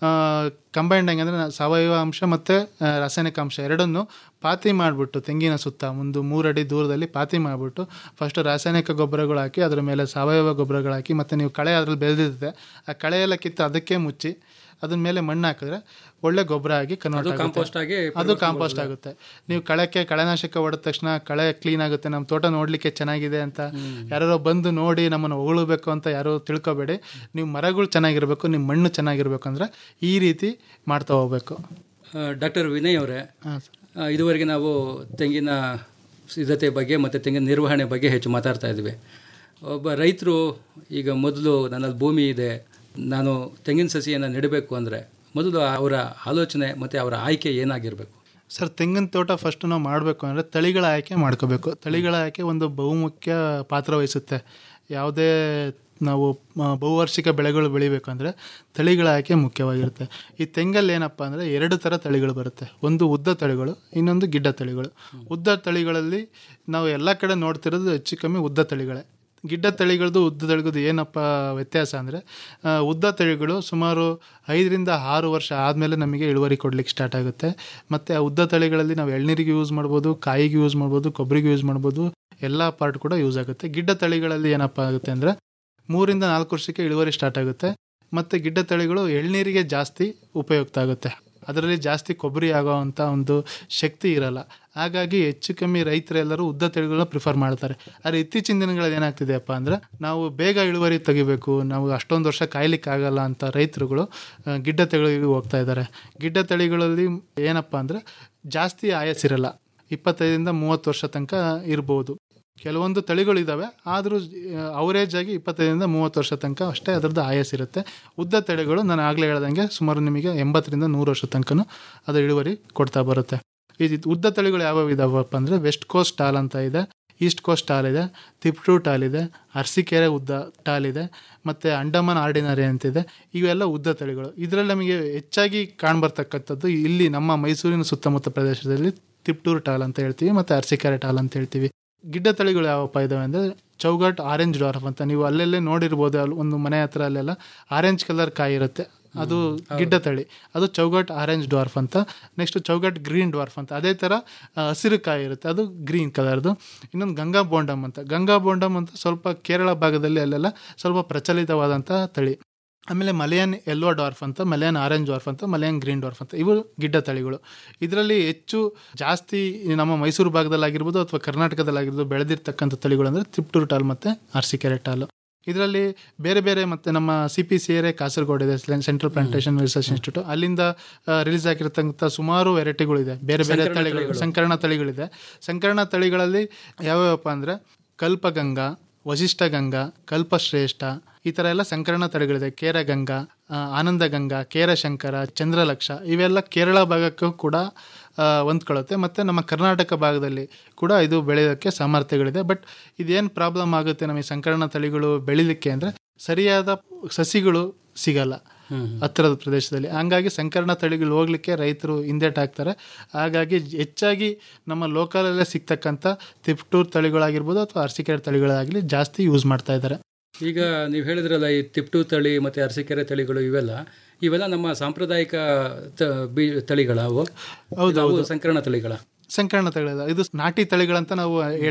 ಕಂಬೈಂಡ್ ಆಗಿ ಅಂದರೆ ಸಾವಯವ ಅಂಶ ಮತ್ತು ರಾಸಾಯನಿಕ ಅಂಶ ಎರಡನ್ನು ಪಾತಿ ಮಾಡಿಬಿಟ್ಟು ತೆಂಗಿನ ಸುತ್ತ ಒಂದು ಮೂರಡಿ ದೂರದಲ್ಲಿ ಪಾತಿ ಮಾಡಿಬಿಟ್ಟು ಫಸ್ಟ್ ರಾಸಾಯನಿಕ ಗೊಬ್ಬರಗಳು ಹಾಕಿ ಅದರ ಮೇಲೆ ಸಾವಯವ ಗೊಬ್ಬರಗಳು ಹಾಕಿ ಮತ್ತು ನೀವು ಕಳೆ ಅದ್ರಲ್ಲಿ ಬೆಳೆದಿರುತ್ತೆ ಆ ಕಳೆ ಎಲ್ಲ ಕಿತ್ತು ಅದಕ್ಕೆ ಮುಚ್ಚಿ ಅದ್ರ ಮೇಲೆ ಮಣ್ಣು ಹಾಕಿದ್ರೆ ಒಳ್ಳೆ ಗೊಬ್ಬರ ಆಗಿ ಕನ್ವರ್ಟ್ ಅದು compost ಆಗಿ ಆಗುತ್ತೆ ಅದು ಕಾಂಪೋಸ್ಟ್ ಆಗುತ್ತೆ ನೀವು ಕಳೆಕ್ಕೆ ಕಳೆನಾಶಕ ಹೊಡೆದ ತಕ್ಷಣ ಕಳೆ ಕ್ಲೀನ್ ಆಗುತ್ತೆ ನಮ್ಮ ತೋಟ ನೋಡ್ಲಿಕ್ಕೆ ಚೆನ್ನಾಗಿದೆ ಅಂತ ಯಾರೋ ಬಂದು ನೋಡಿ ನಮ್ಮನ್ನು ಹೊಗಳಬೇಕು ಅಂತ ಯಾರು ತಿಳ್ಕೊಬೇಡಿ ನೀವು ಮರಗಳು ಚೆನ್ನಾಗಿರ್ಬೇಕು ನಿಮ್ಮ ಮಣ್ಣು ಚೆನ್ನಾಗಿರ್ಬೇಕು ಅಂದ್ರೆ ಈ ರೀತಿ ಮಾಡ್ತಾ ಹೋಗ್ಬೇಕು ಡಾಕ್ಟರ್ ವಿನಯ್ ಅವರೇ ಆ, ಇದುವರೆಗೆ ನಾವು ತೆಂಗಿನ ಸಿದ್ಧತೆ ಬಗ್ಗೆ ಮತ್ತು ತೆಂಗಿನ ನಿರ್ವಹಣೆ ಬಗ್ಗೆ ಹೆಚ್ಚು ಮಾತಾಡ್ತಾ ಇದ್ವಿ ಒಬ್ಬ ರೈತರು ಈಗ ಮೊದಲು ನನ್ನಲ್ಲಿ ಭೂಮಿ ಇದೆ ನಾನು ತೆಂಗಿನ ಸಸಿಯನ್ನು ನೆಡಬೇಕು ಅಂದರೆ ಮೊದಲು ಅವರ ಆಲೋಚನೆ ಮತ್ತು ಅವರ ಆಯ್ಕೆ ಏನಾಗಿರಬೇಕು ಸರ್ ತೆಂಗಿನ ತೋಟ ಫಸ್ಟ್ ನಾವು ಮಾಡಬೇಕು ಅಂದರೆ ತಳಿಗಳ ಆಯ್ಕೆ ಮಾಡ್ಕೋಬೇಕು ತಳಿಗಳ ಆಯ್ಕೆ ಒಂದು ಬಹುಮುಖ್ಯ ಪಾತ್ರ ವಹಿಸುತ್ತೆ ಯಾವುದೇ ನಾವು ಆ, ಬಹುವಾರ್ಷಿಕ ಬೆಳೆಗಳು ಬೆಳಿಬೇಕಂದ್ರೆ ತಳಿಗಳ ಆಯ್ಕೆ ಮುಖ್ಯವಾಗಿರುತ್ತೆ ಈ ತೆಂಗಲ್ಲಿ ಏನಪ್ಪ ಅಂದರೆ ಎರಡು ಥರ ತಳಿಗಳು ಬರುತ್ತೆ ಒಂದು ಉದ್ದ ತಳಿಗಳು ಇನ್ನೊಂದು ಗಿಡ್ಡ ತಳಿಗಳು ಉದ್ದ ತಳಿಗಳಲ್ಲಿ ನಾವು ಎಲ್ಲ ಕಡೆ ನೋಡ್ತಿರೋದು ಹೆಚ್ಚು ಕಮ್ಮಿ ಉದ್ದ ತಳಿಗಳೇ ಗಿಡ್ಡ ತಳಿಗಳದ್ದು ಉದ್ದ ತಳಿಗಳದ್ದು ಏನಪ್ಪ ವ್ಯತ್ಯಾಸ ಅಂದರೆ ಉದ್ದ ತಳಿಗಳು ಸುಮಾರು ಐದರಿಂದ ಆರು ವರ್ಷ ಆದಮೇಲೆ ನಮಗೆ ಇಳುವರಿ ಕೊಡ್ಲಿಕ್ಕೆ ಸ್ಟಾರ್ಟ್ ಆಗುತ್ತೆ ಮತ್ತು ಆ ಉದ್ದ ತಳಿಗಳಲ್ಲಿ ನಾವು ಎಳ್ನೀರಿಗೆ ಯೂಸ್ ಮಾಡ್ಬೋದು ಕಾಯಿಗೆ ಯೂಸ್ ಮಾಡ್ಬೋದು ಕೊಬ್ಬರಿಗೆ ಯೂಸ್ ಮಾಡ್ಬೋದು ಎಲ್ಲ ಪಾರ್ಟ್ ಕೂಡ ಯೂಸ್ ಆಗುತ್ತೆ ಗಿಡ್ಡ ತಳಿಗಳಲ್ಲಿ ಏನಪ್ಪ ಆಗುತ್ತೆ ಅಂದರೆ ಮೂರಿಂದ ನಾಲ್ಕು ವರ್ಷಕ್ಕೆ ಇಳುವರಿ ಸ್ಟಾರ್ಟ್ ಆಗುತ್ತೆ ಮತ್ತು ಗಿಡ್ಡ ತಳಿಗಳು ಎಳ್ನೀರಿಗೆ ಜಾಸ್ತಿ ಉಪಯುಕ್ತ ಆಗುತ್ತೆ ಅದರಲ್ಲಿ ಜಾಸ್ತಿ ಕೊಬ್ಬರಿ ಆಗೋವಂಥ ಒಂದು ಶಕ್ತಿ ಇರಲ್ಲ ಹಾಗಾಗಿ ಹೆಚ್ಚು ಕಮ್ಮಿ ರೈತರೆಲ್ಲರೂ ಉದ್ದ ತಳಿಗಳನ್ನ ಪ್ರಿಫರ್ ಮಾಡ್ತಾರೆ ಆದರೆ ಇತ್ತೀಚಿನ ದಿನಗಳಲ್ಲಿ ಏನಾಗ್ತಿದೆಯಪ್ಪ ಅಂದರೆ ನಾವು ಬೇಗ ಇಳುವರಿ ತೆಗಿಬೇಕು ನಾವು ಅಷ್ಟೊಂದು ವರ್ಷ ಕಾಯ್ಲಿಕ್ಕೆ ಆಗಲ್ಲ ಅಂತ ರೈತರುಗಳು ಆ, ಗಿಡ್ಡ ತಳಿಗಳಿಗೆ ಹೋಗ್ತಾ ಇದ್ದಾರೆ ಗಿಡ್ಡ ತಳಿಗಳಲ್ಲಿ ಏನಪ್ಪ ಅಂದರೆ ಜಾಸ್ತಿ ಆಯಸ್ಸಿರಲ್ಲ ಇಪ್ಪತ್ತೈದರಿಂದ ಮೂವತ್ತು ವರ್ಷ ತನಕ ಇರ್ಬೋದು ಕೆಲವೊಂದು ತಳಿಗಳು ಇದ್ದಾವೆ ಆದರೂ ಅವರೇಜ್ ಆಗಿ ಇಪ್ಪತ್ತೈದರಿಂದ ಮೂವತ್ತು ವರ್ಷ ತನಕ ಅಷ್ಟೇ ಅದರದ್ದು ಆಯಸ್ ಇರುತ್ತೆ ಉದ್ದ ತಳಿಗಳು ನಾನು ಆಗಲೇ ಹೇಳ್ದಂಗೆ ಸುಮಾರು ನಿಮಗೆ ಎಂಬತ್ತರಿಂದ ನೂರು ವರ್ಷ ತನಕನೂ ಅದು ಇಳುವರಿ ಕೊಡ್ತಾ ಬರುತ್ತೆ ಈ ಉದ್ದ ತಳಿಗಳು ಯಾವ್ಯಾವ ಇದಾವಪ್ಪ ಅಂದರೆ ವೆಸ್ಟ್ ಕೋಸ್ಟ್ ಟಾಲ್ ಅಂತ ಇದೆ ಈಸ್ಟ್ ಕೋಸ್ಟ್ ಟಾಲ್ ಇದೆ ತಿಪ್ಟು ಟಾಲ್ ಇದೆ ಅರಸೀಕೆರೆ ಉದ್ದ ಟಾಲ್ ಇದೆ ಮತ್ತು ಅಂಡಮಾನ್ ಆರ್ಡಿನರಿ ಅಂತಿದೆ ಇವೆಲ್ಲ ಉದ್ದ ತಳಿಗಳು ಇದರಲ್ಲಿ ನಮಗೆ ಹೆಚ್ಚಾಗಿ ಕಾಣ್ಬರ್ತಕ್ಕಂಥದ್ದು ಇಲ್ಲಿ ನಮ್ಮ ಮೈಸೂರಿನ ಸುತ್ತಮುತ್ತ ಪ್ರದೇಶದಲ್ಲಿ ತಿಪ್ಟೂರು ಟಾಲ್ ಅಂತ ಹೇಳ್ತೀವಿ ಮತ್ತು ಅರಸೀಕೆರೆ ಟಾಲ್ ಅಂತ ಹೇಳ್ತೀವಿ ಗಿಡ್ಡ ತಳಿಗಳು ಯಾವಪ್ಪ ಇದಾವೆ ಅಂದರೆ ಚೌಗಟ್ ಆರೆಂಜ್ ಡಾರ್ಫ್ ಅಂತ ನೀವು ಅಲ್ಲೆಲ್ಲೇ ನೋಡಿರ್ಬೋದು ಅಲ್ಲಿ ಒಂದು ಮನೆ ಹತ್ರ ಅಲ್ಲೆಲ್ಲ ಆರೆಂಜ್ ಕಲರ್ ಕಾಯಿ ಇರುತ್ತೆ ಅದು ಗಿಡ್ಡ ತಳಿ ಅದು ಚೌಗಟ್ ಆರೆಂಜ್ ಡಾರ್ಫ್ ಅಂತ ನೆಕ್ಸ್ಟ್ ಚೌಗಟ್ ಗ್ರೀನ್ ಡಾರ್ಫ್ ಅಂತ ಅದೇ ಥರ ಆ, ಹಸಿರು ಕಾಯಿ ಇರುತ್ತೆ ಅದು ಗ್ರೀನ್ ಕಲರ್ದು ಇನ್ನೊಂದು ಗಂಗಾ ಬೋಂಡಮ್ ಅಂತ ಗಂಗಾ ಬೋಂಡಮ್ ಅಂತ ಸ್ವಲ್ಪ ಕೇರಳ ಭಾಗದಲ್ಲಿ ಅಲ್ಲೆಲ್ಲ ಸ್ವಲ್ಪ ಪ್ರಚಲಿತವಾದಂಥ ತಳಿ ಆಮೇಲೆ ಮಲಯನ್ ಯೆಲ್ಲೋ ಡಾರ್ಫ್ ಅಂತ ಮಲಯನ್ ಆರೆಂಜ್ ಡಾರ್ಫ್ ಅಂತ ಮಲಯನ್ ಗ್ರೀನ್ ಡಾರ್ಫ್ ಅಂತ ಇವು ಗಿಡ್ಡ ತಳಿಗಳು ಇದರಲ್ಲಿ ಹೆಚ್ಚು ಜಾಸ್ತಿ ನಮ್ಮ ಮೈಸೂರು ಭಾಗದಲ್ಲಾಗಿರ್ಬೋದು ಅಥವಾ ಕರ್ನಾಟಕದಲ್ಲಾಗಿರ್ಬೋದು ಬೆಳೆದಿರ್ತಕ್ಕಂಥ ತಳಿಗಳು ಅಂದರೆ ತಿಪ್ಟೂರು ಟಾಲ್ ಮತ್ತು ಅರಸೀಕೆರೆ ಟಾಲು ಇದರಲ್ಲಿ ಬೇರೆ ಬೇರೆ ಮತ್ತು ನಮ್ಮ ಸಿ ಪಿ ಸಿ ಎರೆ ಕಾಸರಗೋಡು ಇದೆ ಸೆಂಟ್ರಲ್ ಪ್ಲಾಂಟೇಶನ್ ರಿಸರ್ಚ್ ಇನ್ಸ್ಟಿಟ್ಯೂಟ್ ಅಲ್ಲಿಂದ ರಿಲೀಸ್ ಆಗಿರ್ತಕ್ಕಂಥ ಸುಮಾರು ವೆರೈಟಿಗಳಿದೆ ಬೇರೆ ಬೇರೆ ಸಂಕರಣ ತಳಿಗಳು ತಳಿಗಳು. ಸಂಕರಣ ತಳಿಗಳಿದೆ ಸಂಕರಣ ತಳಿಗಳಲ್ಲಿ ಯಾವ್ಯಾವಪ್ಪ ಅಂದರೆ ಕಲ್ಪಗಂಗಾ ವಶಿಷ್ಠಗಂಗಾ ಕಲ್ಪಶ್ರೇಷ್ಠ ಈ ಥರ ಎಲ್ಲ ಸಂಕರಣ ತಳಿಗಳಿದೆ ಕೇರಗಂಗಾ ಆ, ಆನಂದಗಂಗಾ ಕೇರಶಂಕರ ಚಂದ್ರಲಕ್ಷ ಇವೆಲ್ಲ ಕೇರಳ ಭಾಗಕ್ಕೂ ಕೂಡ ಆ, ಹೊಂದ್ಕೊಳ್ಳುತ್ತೆ ಮತ್ತು ನಮ್ಮ ಕರ್ನಾಟಕ ಭಾಗದಲ್ಲಿ ಕೂಡ ಇದು ಬೆಳೆಯೋಕ್ಕೆ ಸಾಮರ್ಥ್ಯಗಳಿದೆ ಬಟ್ ಇದೇನು ಪ್ರಾಬ್ಲಮ್ ಆಗುತ್ತೆ ನಮಗೆ ಸಂಕರಣ ತಳಿಗಳು ಬೆಳಿಲಿಕ್ಕೆ ಅಂದರೆ ಸರಿಯಾದ ಸಸಿಗಳು ಸಿಗಲ್ಲ ಹತ್ತಿರದ ಪ್ರದೇಶದಲ್ಲಿ ಹಂಗಾಗಿ ಸಂಕರಣ ತಳಿಗಳು ಹೋಗ್ಲಿಕ್ಕೆ ರೈತರು ಹಿಂದೇಟಾಕ್ತಾರೆ ಹಾಗಾಗಿ ಹೆಚ್ಚಾಗಿ ನಮ್ಮ ಲೋಕಲಲ್ಲೇ ಸಿಗ್ತಕ್ಕಂಥ ತಿಪ್ಟೂರ್ ತಳಿಗಳಾಗಿರ್ಬೋದು ಅಥವಾ ಅರಸಿಕೆರೆ ತಳಿಗಳಾಗಲಿ ಜಾಸ್ತಿ ಯೂಸ್ ಮಾಡ್ತಾ ಇದ್ದಾರೆ ಈಗ ನೀವು ಹೇಳಿದ್ರಲ್ಲ ಈ ತಿಪ್ಟು ತಳಿ ಮತ್ತು ಅರಸೀಕೆರೆ ತಳಿಗಳು ಇವೆಲ್ಲ ಇವೆಲ್ಲ ನಮ್ಮ ಸಾಂಪ್ರದಾಯಿಕ ತ- ಬೀ ತಳಿಗಳ ಅವು ಹೌದು, ಅವು ಹೌದು. ಸಂಕರಣ ತಳಿಗಳ ಸಂಕರಣ ತಳಿಗಳ ಇದು ನಾಟಿ ತಳಿಗಳಂತ ನಾವು ಹೇಳ್ತೀವಿ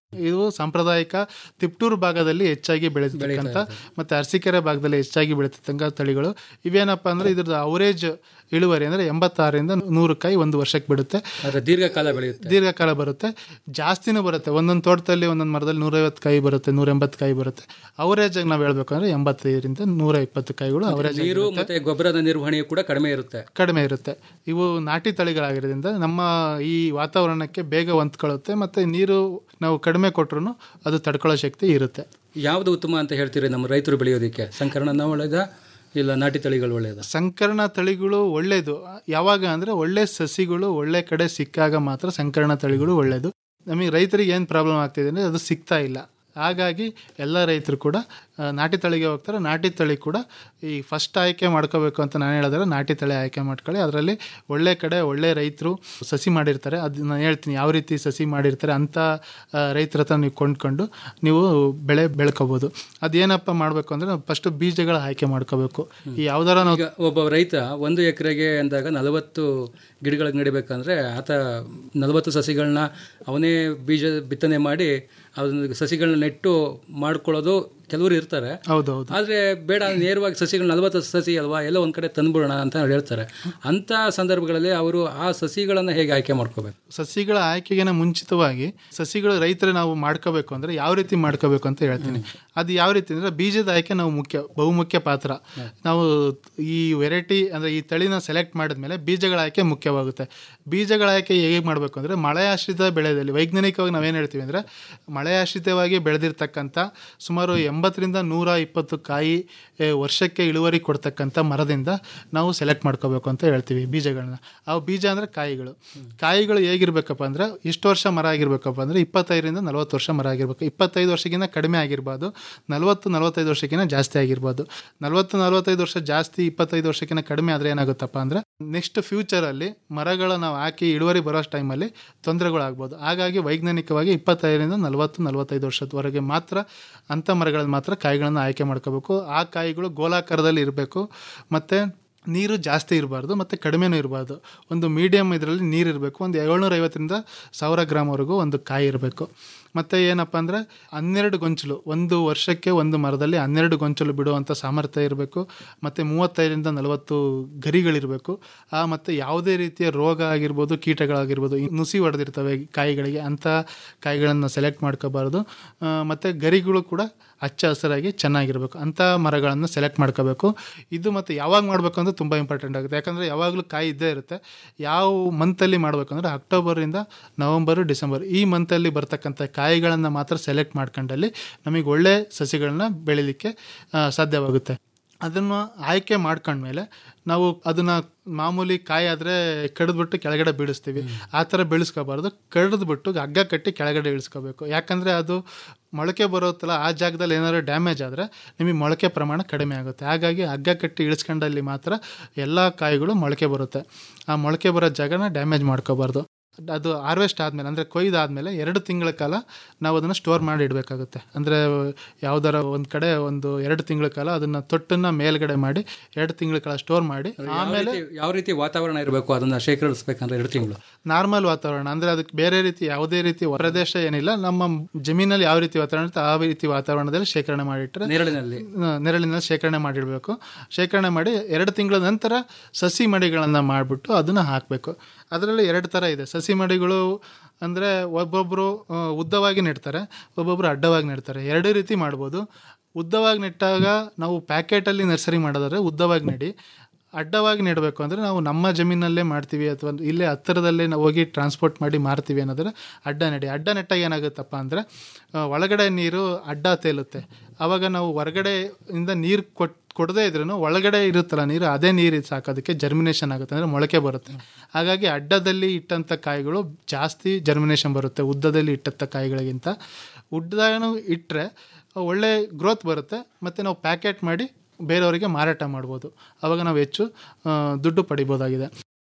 ಇವು ಸಾಂಪ್ರದಾಯಿಕ ತಿಪ್ಟೂರು ಭಾಗದಲ್ಲಿ ಹೆಚ್ಚಾಗಿ ಬೆಳೀತಕ್ಕಂಥ ಮತ್ತು ಅರಸೀಕೆರೆ ಭಾಗದಲ್ಲಿ ಹೆಚ್ಚಾಗಿ ಬೆಳೀತಕ್ಕಂಥ ತಳಿಗಳು ಇವೇನಪ್ಪ ಅಂದರೆ ಇದ್ರದ್ದು ಅವರೇಜ್ ಇಳುವರಿ ಅಂದರೆ ಎಂಬತ್ತಾರರಿಂದ ನೂರು ಕಾಯಿ ಒಂದು ವರ್ಷಕ್ಕೆ ಬಿಡುತ್ತೆ ಆದರೆ ದೀರ್ಘಕಾಲ ಬೆಳೆಯುತ್ತೆ ದೀರ್ಘಕಾಲ ಬರುತ್ತೆ ಜಾಸ್ತಿನೂ ಬರುತ್ತೆ ಒಂದೊಂದು ತೋಟದಲ್ಲಿ ಒಂದೊಂದು ಮರದಲ್ಲಿ ನೂರೈವತ್ತು ಕಾಯಿ ಬರುತ್ತೆ ನೂರ ಎಂಬತ್ತು ಕಾಯಿ ಬರುತ್ತೆ ಅವರೇಜ್ ಆಗಿ ನಾವು ಹೇಳ್ಬೇಕು ಅಂದರೆ ಎಂಬತ್ತೈದರಿಂದ ನೂರ ಇಪ್ಪತ್ತು ಕಾಯಿಗಳು ಅವರೇಜ್ ನೀರು ಮತ್ತೆ ಗೊಬ್ಬರದ ನಿರ್ವಹಣೆಯು ಕೂಡ ಕಡಿಮೆ ಇರುತ್ತೆ ಕಡಿಮೆ ಇರುತ್ತೆ ಇವು ನಾಟಿ ತಳಿಗಳಾಗಿರೋದ್ರಿಂದ ನಮ್ಮ ಈ ವಾತಾವರಣಕ್ಕೆ ಬೇಗ ಹೊಂದ್ಕೊಳ್ಳುತ್ತೆ ಮತ್ತು ನೀರು ನಾವು ಕಡಿಮೆ ಕೊಟ್ರು ಅದು ತಡ್ಕೊಳ್ಳೋ ಶಕ್ತಿ ಇರುತ್ತೆ ಯಾವುದು ಉತ್ತಮ ಅಂತ ಹೇಳ್ತೀರಿ ನಮ್ಮ ರೈತರು ಬೆಳೆಯೋದಕ್ಕೆ ಸಂಕರಣನ ಒಳ್ಳೇದಾ ಇಲ್ಲ ನಾಟಿ ತಳಿಗಳು ಒಳ್ಳೇದಾ ಸಂಕರಣ ತಳಿಗಳು ಒಳ್ಳೆಯದು ಯಾವಾಗ ಅಂದರೆ ಒಳ್ಳೆ ಸಸಿಗಳು ಒಳ್ಳೆ ಕಡೆ ಸಿಕ್ಕಾಗ ಮಾತ್ರ ಸಂಕರಣ ತಳಿಗಳು ಒಳ್ಳೆಯದು ನಮಗೆ ರೈತರಿಗೆ ಏನು ಪ್ರಾಬ್ಲಮ್ ಆಗ್ತಿದೆ ಅಂದರೆ ಅದು ಸಿಗ್ತಾ ಇಲ್ಲ ಹಾಗಾಗಿ ಎಲ್ಲ ರೈತರು ಕೂಡ ಆ, ನಾಟಿ ತಳಿಗೆ ಹೋಗ್ತಾರೆ ನಾಟಿ ತಳಿ ಕೂಡ ಈ ಫಸ್ಟ್ ಆಯ್ಕೆ ಮಾಡ್ಕೋಬೇಕು ಅಂತ ನಾನು ಹೇಳಿದ್ರೆ ನಾಟಿ ತಳಿ ಆಯ್ಕೆ ಮಾಡ್ಕೊಳ್ಳಿ ಅದರಲ್ಲಿ ಒಳ್ಳೆ ಕಡೆ ಒಳ್ಳೆ ರೈತರು ಸಸಿ ಮಾಡಿರ್ತಾರೆ ಅದು ನಾನು ಹೇಳ್ತೀನಿ ಯಾವ ರೀತಿ ಸಸಿ ಮಾಡಿರ್ತಾರೆ ಅಂಥ ಆ, ರೈತರ ಹತ್ರ ನೀವು ಕೊಂಡ್ಕೊಂಡು ನೀವು ಬೆಳೆ ಬೆಳ್ಕೋಬೋದು ಅದೇನಪ್ಪ ಮಾಡಬೇಕು ಅಂದರೆ ಫಸ್ಟು ಬೀಜಗಳ ಆಯ್ಕೆ ಮಾಡ್ಕೋಬೇಕು ಈ ಯಾವ್ದಾರ ನಾವು ಈಗ ಒಬ್ಬ ರೈತ ಒಂದು ಎಕರೆಗೆ ಅಂದಾಗ ನಲವತ್ತು ಗಿಡಗಳಿಗೆ ನೆಡಬೇಕಂದ್ರೆ ಆತ ನಲವತ್ತು ಸಸಿಗಳನ್ನ ಅವನೇ ಬೀಜ ಬಿತ್ತನೆ ಮಾಡಿ ಅದನ್ನ ಸಸಿಗಳನ್ನ ನೆಟ್ಟು ಮಾಡ್ಕೊಳ್ಳೋದು ಕೆಲವರು ಇರ್ತಾರೆ ಹೌದೌದು ಆದರೆ ಬೇಡ ನೇರವಾಗಿ ಸಸಿಗಳು ನಲವತ್ತು ಸಸಿ ಅಲ್ವಾ ಎಲ್ಲ ಒಂದು ಕಡೆ ತಂದ್ಬಿಡೋಣ ಅಂತ ಹೇಳ್ತಾರೆ ಅಂಥ ಸಂದರ್ಭಗಳಲ್ಲಿ ಅವರು ಆ ಸಸಿಗಳನ್ನು ಹೇಗೆ ಆಯ್ಕೆ ಮಾಡ್ಕೋಬೇಕು ಸಸಿಗಳ ಆಯ್ಕೆಗಿನ ಮುಂಚಿತವಾಗಿ ಸಸಿಗಳು ರೈತರು ನಾವು ಮಾಡ್ಕೋಬೇಕು ಅಂದರೆ ಯಾವ ರೀತಿ ಮಾಡ್ಕೋಬೇಕು ಅಂತ ಹೇಳ್ತೀನಿ ಅದು ಯಾವ ರೀತಿ ಅಂದರೆ ಬೀಜದ ಆಯ್ಕೆ ನಾವು ಮುಖ್ಯ ಬಹುಮುಖ್ಯ ಪಾತ್ರ ನಾವು ಈ ವೆರೈಟಿ ಅಂದರೆ ಈ ತಳಿನ ಸೆಲೆಕ್ಟ್ ಮಾಡಿದ್ಮೇಲೆ ಬೀಜಗಳ ಆಯ್ಕೆ ಮುಖ್ಯವಾಗುತ್ತೆ ಬೀಜಗಳ ಆಯ್ಕೆ ಹೇಗೆ ಮಾಡಬೇಕು ಅಂದರೆ ಮಳೆಯಾಶ್ರಿತ ಬೆಳೆದಲ್ಲಿ ವೈಜ್ಞಾನಿಕವಾಗಿ ನಾವೇನು ಹೇಳ್ತೀವಿ ಅಂದರೆ ಮಳೆಯಾಶ್ರಿತವಾಗಿ ಬೆಳೆದಿರ್ತಕ್ಕಂಥ ಸುಮಾರು ಎಂಬತ್ತರಿಂದ ನೂರ ಇಪ್ಪತ್ತು ಕಾಯಿ ಏ, ವರ್ಷಕ್ಕೆ ಇಳುವರಿ ಕೊಡ್ತಕ್ಕಂಥ ಮರದಿಂದ ನಾವು ಸೆಲೆಕ್ಟ್ ಮಾಡ್ಕೋಬೇಕು ಅಂತ ಹೇಳ್ತೀವಿ ಬೀಜಗಳನ್ನ ಅವು ಬೀಜ ಅಂದರೆ ಕಾಯಿಗಳು ಕಾಯಿಗಳು ಹೇಗಿರ್ಬೇಕಪ್ಪ ಅಂದರೆ ಎಷ್ಟು ವರ್ಷ ಮರ ಆಗಿರ್ಬೇಕಪ್ಪ ಅಂದರೆ ಇಪ್ಪತ್ತೈದರಿಂದ ನಲವತ್ತು ವರ್ಷ ಮರ ಆಗಿರ್ಬೇಕು ಇಪ್ಪತ್ತೈದು ವರ್ಷಕ್ಕಿಂತ ಕಡಿಮೆ ಆಗಿರ್ಬೋದು ನಲವತ್ತು ನಲವತ್ತೈದು ವರ್ಷಕ್ಕಿಂತ ಜಾಸ್ತಿ ಆಗಿರ್ಬೋದು ನಲವತ್ತು ನಲವತ್ತೈದು ವರ್ಷ ಜಾಸ್ತಿ ಇಪ್ಪತ್ತೈದು ವರ್ಷಕ್ಕಿಂತ ಕಡಿಮೆ ಆದರೆ ಏನಾಗುತ್ತಪ್ಪ ಅಂದರೆ ನೆಕ್ಸ್ಟ್ ಫ್ಯೂಚರಲ್ಲಿ ಮರಗಳ ನಾವು ಹಾಕಿ ಇಳುವರಿ ಬರೋ ಟೈಮಲ್ಲಿ ತೊಂದರೆಗಳಾಗ್ಬೋದು ಹಾಗಾಗಿ ವೈಜ್ಞಾನಿಕವಾಗಿ ಇಪ್ಪತ್ತೈದರಿಂದ ನಲವತ್ತು ನಲವತ್ತೈದು ವರ್ಷದವರೆಗೆ ಮಾತ್ರ ಅಂಥ ಮರಗಳಲ್ಲಿ ಮಾತ್ರ ಕಾಯಿಗಳನ್ನು ಆಯ್ಕೆ ಮಾಡ್ಕೋಬೇಕು ಆ ಕಾಯಿಗಳು ಗೋಲಾಕಾರದಲ್ಲಿ ಇರಬೇಕು ಮತ್ತು ನೀರು ಜಾಸ್ತಿ ಇರಬಾರ್ದು ಮತ್ತು ಕಡಿಮೆನೂ ಇರಬಾರ್ದು ಒಂದು ಮೀಡಿಯಮ್ ಇದರಲ್ಲಿ ನೀರು ಇರಬೇಕು ಒಂದು ಏಳ್ನೂರ ಐವತ್ತರಿಂದ ಸಾವಿರ ಗ್ರಾಮ್ವರೆಗೂ ಒಂದು ಕಾಯಿ ಇರಬೇಕು ಮತ್ತು ಏನಪ್ಪ ಅಂದರೆ ಹನ್ನೆರಡು ಗೊಂಚಲು ಒಂದು ವರ್ಷಕ್ಕೆ ಒಂದು ಮರದಲ್ಲಿ ಹನ್ನೆರಡು ಗೊಂಚಲು ಬಿಡುವಂಥ ಸಾಮರ್ಥ್ಯ ಇರಬೇಕು ಮತ್ತು ಮೂವತ್ತೈದರಿಂದ ನಲವತ್ತು ಗರಿಗಳಿರಬೇಕು ಆ ಮತ್ತು ಯಾವುದೇ ರೀತಿಯ ರೋಗ ಆಗಿರ್ಬೋದು ಕೀಟಗಳಾಗಿರ್ಬೋದು ಈ ನುಸಿ ಹೊಡೆದಿರ್ತವೆ ಕಾಯಿಗಳಿಗೆ ಅಂಥ ಕಾಯಿಗಳನ್ನು ಸೆಲೆಕ್ಟ್ ಮಾಡ್ಕೋಬಾರ್ದು ಮತ್ತು ಗರಿಗಳು ಕೂಡ ಹಚ್ಚ ಹಸಿರಾಗಿ ಚೆನ್ನಾಗಿರಬೇಕು ಅಂಥ ಮರಗಳನ್ನು ಸೆಲೆಕ್ಟ್ ಮಾಡ್ಕೋಬೇಕು ಇದು ಮತ್ತು ಯಾವಾಗ ಮಾಡಬೇಕು ಅಂತ ತುಂಬ ಇಂಪಾರ್ಟೆಂಟ್ ಆಗುತ್ತೆ ಯಾಕಂದರೆ ಯಾವಾಗಲೂ ಕಾಯಿ ಇದ್ದೇ ಇರುತ್ತೆ ಯಾವ ಮಂತಲ್ಲಿ ಮಾಡಬೇಕು ಅಂದರೆ ಅಕ್ಟೋಬರಿಂದ ನವಂಬರು ಡಿಸೆಂಬರ್ ಈ ಮಂತಲ್ಲಿ ಬರ್ತಕ್ಕಂಥ ಕಾಯಿಗಳನ್ನು ಮಾತ್ರ ಸೆಲೆಕ್ಟ್ ಮಾಡ್ಕೊಂಡಲ್ಲಿ ನಮಗೆ ಒಳ್ಳೆ ಸಸಿಗಳನ್ನ ಬೆಳಿಲಿಕ್ಕೆ ಆ, ಸಾಧ್ಯವಾಗುತ್ತೆ ಅದನ್ನು ಆಯ್ಕೆ ಮಾಡ್ಕೊಂಡ್ಮೇಲೆ ನಾವು ಅದನ್ನು ಮಾಮೂಲಿ ಕಾಯಿ ಆದರೆ ಕಡಿದ್ಬಿಟ್ಟು ಕೆಳಗಡೆ ಬೀಳಿಸ್ತೀವಿ ಆ ಥರ ಬೆಳೆಸ್ಕೋಬಾರ್ದು ಕಡಿದ್ಬಿಟ್ಟು ಹಗ್ಗ ಕಟ್ಟಿ ಕೆಳಗಡೆ ಇಳಿಸ್ಕೋಬೇಕು ಯಾಕಂದರೆ ಅದು ಮೊಳಕೆ ಬರೋತ್ತಲ್ಲ ಆ ಜಾಗದಲ್ಲಿ ಏನಾದ್ರು ಡ್ಯಾಮೇಜ್ ಆದರೆ ನಿಮಗೆ ಮೊಳಕೆ ಪ್ರಮಾಣ ಕಡಿಮೆ ಆಗುತ್ತೆ ಹಾಗಾಗಿ ಹಗ್ಗ ಕಟ್ಟಿ ಇಳಿಸ್ಕೊಂಡಲ್ಲಿ ಮಾತ್ರ ಎಲ್ಲ ಕಾಯಿಗಳು ಮೊಳಕೆ ಬರುತ್ತೆ ಆ ಮೊಳಕೆ ಬರೋ ಜಾಗನ ಡ್ಯಾಮೇಜ್ ಮಾಡ್ಕೋಬಾರ್ದು ಅದು ಹಾರ್ವೆಸ್ಟ್ ಆದಮೇಲೆ ಅಂದರೆ ಕೊಯ್ದಾದಮೇಲೆ ಎರಡು ತಿಂಗಳ ಕಾಲ ನಾವು ಅದನ್ನು ಸ್ಟೋರ್ ಮಾಡಿ ಇಡಬೇಕಾಗುತ್ತೆ ಅಂದರೆ ಯಾವ್ದಾರ ಒಂದು ಕಡೆ ಒಂದು ಎರಡು ತಿಂಗಳ ಕಾಲ ಅದನ್ನು ತೊಟ್ಟನ್ನು ಮೇಲ್ಗಡೆ ಮಾಡಿ ಎರಡು ತಿಂಗಳ ಕಾಲ ಸ್ಟೋರ್ ಮಾಡಿ ಯಾವ ಆಮೇಲೆ ರೀತಿ- ಯಾವ ರೀತಿ ವಾತಾವರಣ ಇರಬೇಕು ಅದನ್ನ ಶೇಖರಿಸಬೇಕಂದ್ರೆ ಎರಡು ತಿಂಗಳು ನಾರ್ಮಲ್ ವಾತಾವರಣ ಅಂದರೆ ಅದಕ್ಕೆ ಬೇರೆ ರೀತಿ ಯಾವುದೇ ರೀತಿ ಪ್ರದೇಶ ಏನಿಲ್ಲ ನಮ್ಮ ಜಮೀನಲ್ಲಿ ಯಾವ ರೀತಿ ವಾತಾವರಣ ಇರುತ್ತೆ ಆ ರೀತಿ ವಾತಾವರಣದಲ್ಲಿ ಶೇಖರಣೆ ಮಾಡಿಟ್ರೆ ನೆರಳಿನಲ್ಲಿ ಆ, ನೆರಳಿನಲ್ಲಿ ಶೇಖರಣೆ ಮಾಡಿಡಬೇಕು ಶೇಖರಣೆ ಮಾಡಿ ಎರಡು ತಿಂಗಳ ನಂತರ ಸಸಿ ಮಡಿಗಳನ್ನು ಮಾಡಿಬಿಟ್ಟು ಅದನ್ನು ಹಾಕಬೇಕು ಅದರಲ್ಲಿ ಎರಡು ಥರ ಇದೆ ಸಸಿ ಮಡಿಗಳು ಅಂದರೆ ಒಬ್ಬೊಬ್ಬರು ಆ, ಉದ್ದವಾಗಿ ನೆಡ್ತಾರೆ ಒಬ್ಬೊಬ್ಬರು ಅಡ್ಡವಾಗಿ ನೆಡ್ತಾರೆ ಎರಡೂ ರೀತಿ ಮಾಡ್ಬೋದು ಉದ್ದವಾಗಿ ನೆಟ್ಟಾಗ ನಾವು ಪ್ಯಾಕೆಟಲ್ಲಿ ನರ್ಸರಿ ಮಾಡೋದಾದ್ರೆ ಉದ್ದವಾಗಿ ನೆಡಿ ಅಡ್ಡವಾಗಿ ನೆಡಬೇಕು ಅಂದರೆ ನಾವು ನಮ್ಮ ಜಮೀನಲ್ಲೇ ಮಾಡ್ತೀವಿ ಅಥವಾ ಇಲ್ಲೇ ಹತ್ತಿರದಲ್ಲೇ ನಾವು ಹೋಗಿ ಟ್ರಾನ್ಸ್ಪೋರ್ಟ್ ಮಾಡಿ ಮಾರ್ತೀವಿ ಅನ್ನೋದ್ರೆ ಅಡ್ಡ ನೆಡಿ ಅಡ್ಡ ನೆಟ್ಟಾಗ ಏನಾಗುತ್ತಪ್ಪ ಅಂದರೆ ಒಳಗಡೆ ನೀರು ಅಡ್ಡ ತೇಲುತ್ತೆ ಆವಾಗ ನಾವು ಹೊರಗಡೆ ಇಂದ ನೀರು ಕೊಟ್ ಕೊಡದೇ ಇದ್ರೂ ಒಳಗಡೆ ಇರುತ್ತಲ್ಲ ನೀರು ಅದೇ ನೀರು ಸಾಕೋದಕ್ಕೆ ಜರ್ಮಿನೇಷನ್ ಆಗುತ್ತೆ ಅಂದರೆ ಮೊಳಕೆ ಬರುತ್ತೆ ಹಾಗಾಗಿ ಅಡ್ಡದಲ್ಲಿ ಇಟ್ಟಂಥ ಕಾಯಿಗಳು ಜಾಸ್ತಿ ಜರ್ಮಿನೇಷನ್ ಬರುತ್ತೆ ಉದ್ದದಲ್ಲಿ ಇಟ್ಟಂಥ ಕಾಯಿಗಳಿಗಿಂತ ಉದ್ದನೂ ಇಟ್ಟರೆ ಒಳ್ಳೆ ಗ್ರೋತ್ ಬರುತ್ತೆ ಮತ್ತು ನಾವು ಪ್ಯಾಕೆಟ್ ಮಾಡಿ ಬೇರೆಯವರಿಗೆ ಮಾರಾಟ ಮಾಡ್ಬೋದು ಆವಾಗ ನಾವು ಹೆಚ್ಚು ಆ, ದುಡ್ಡು ಪಡಿಬೋದಾಗಿದೆ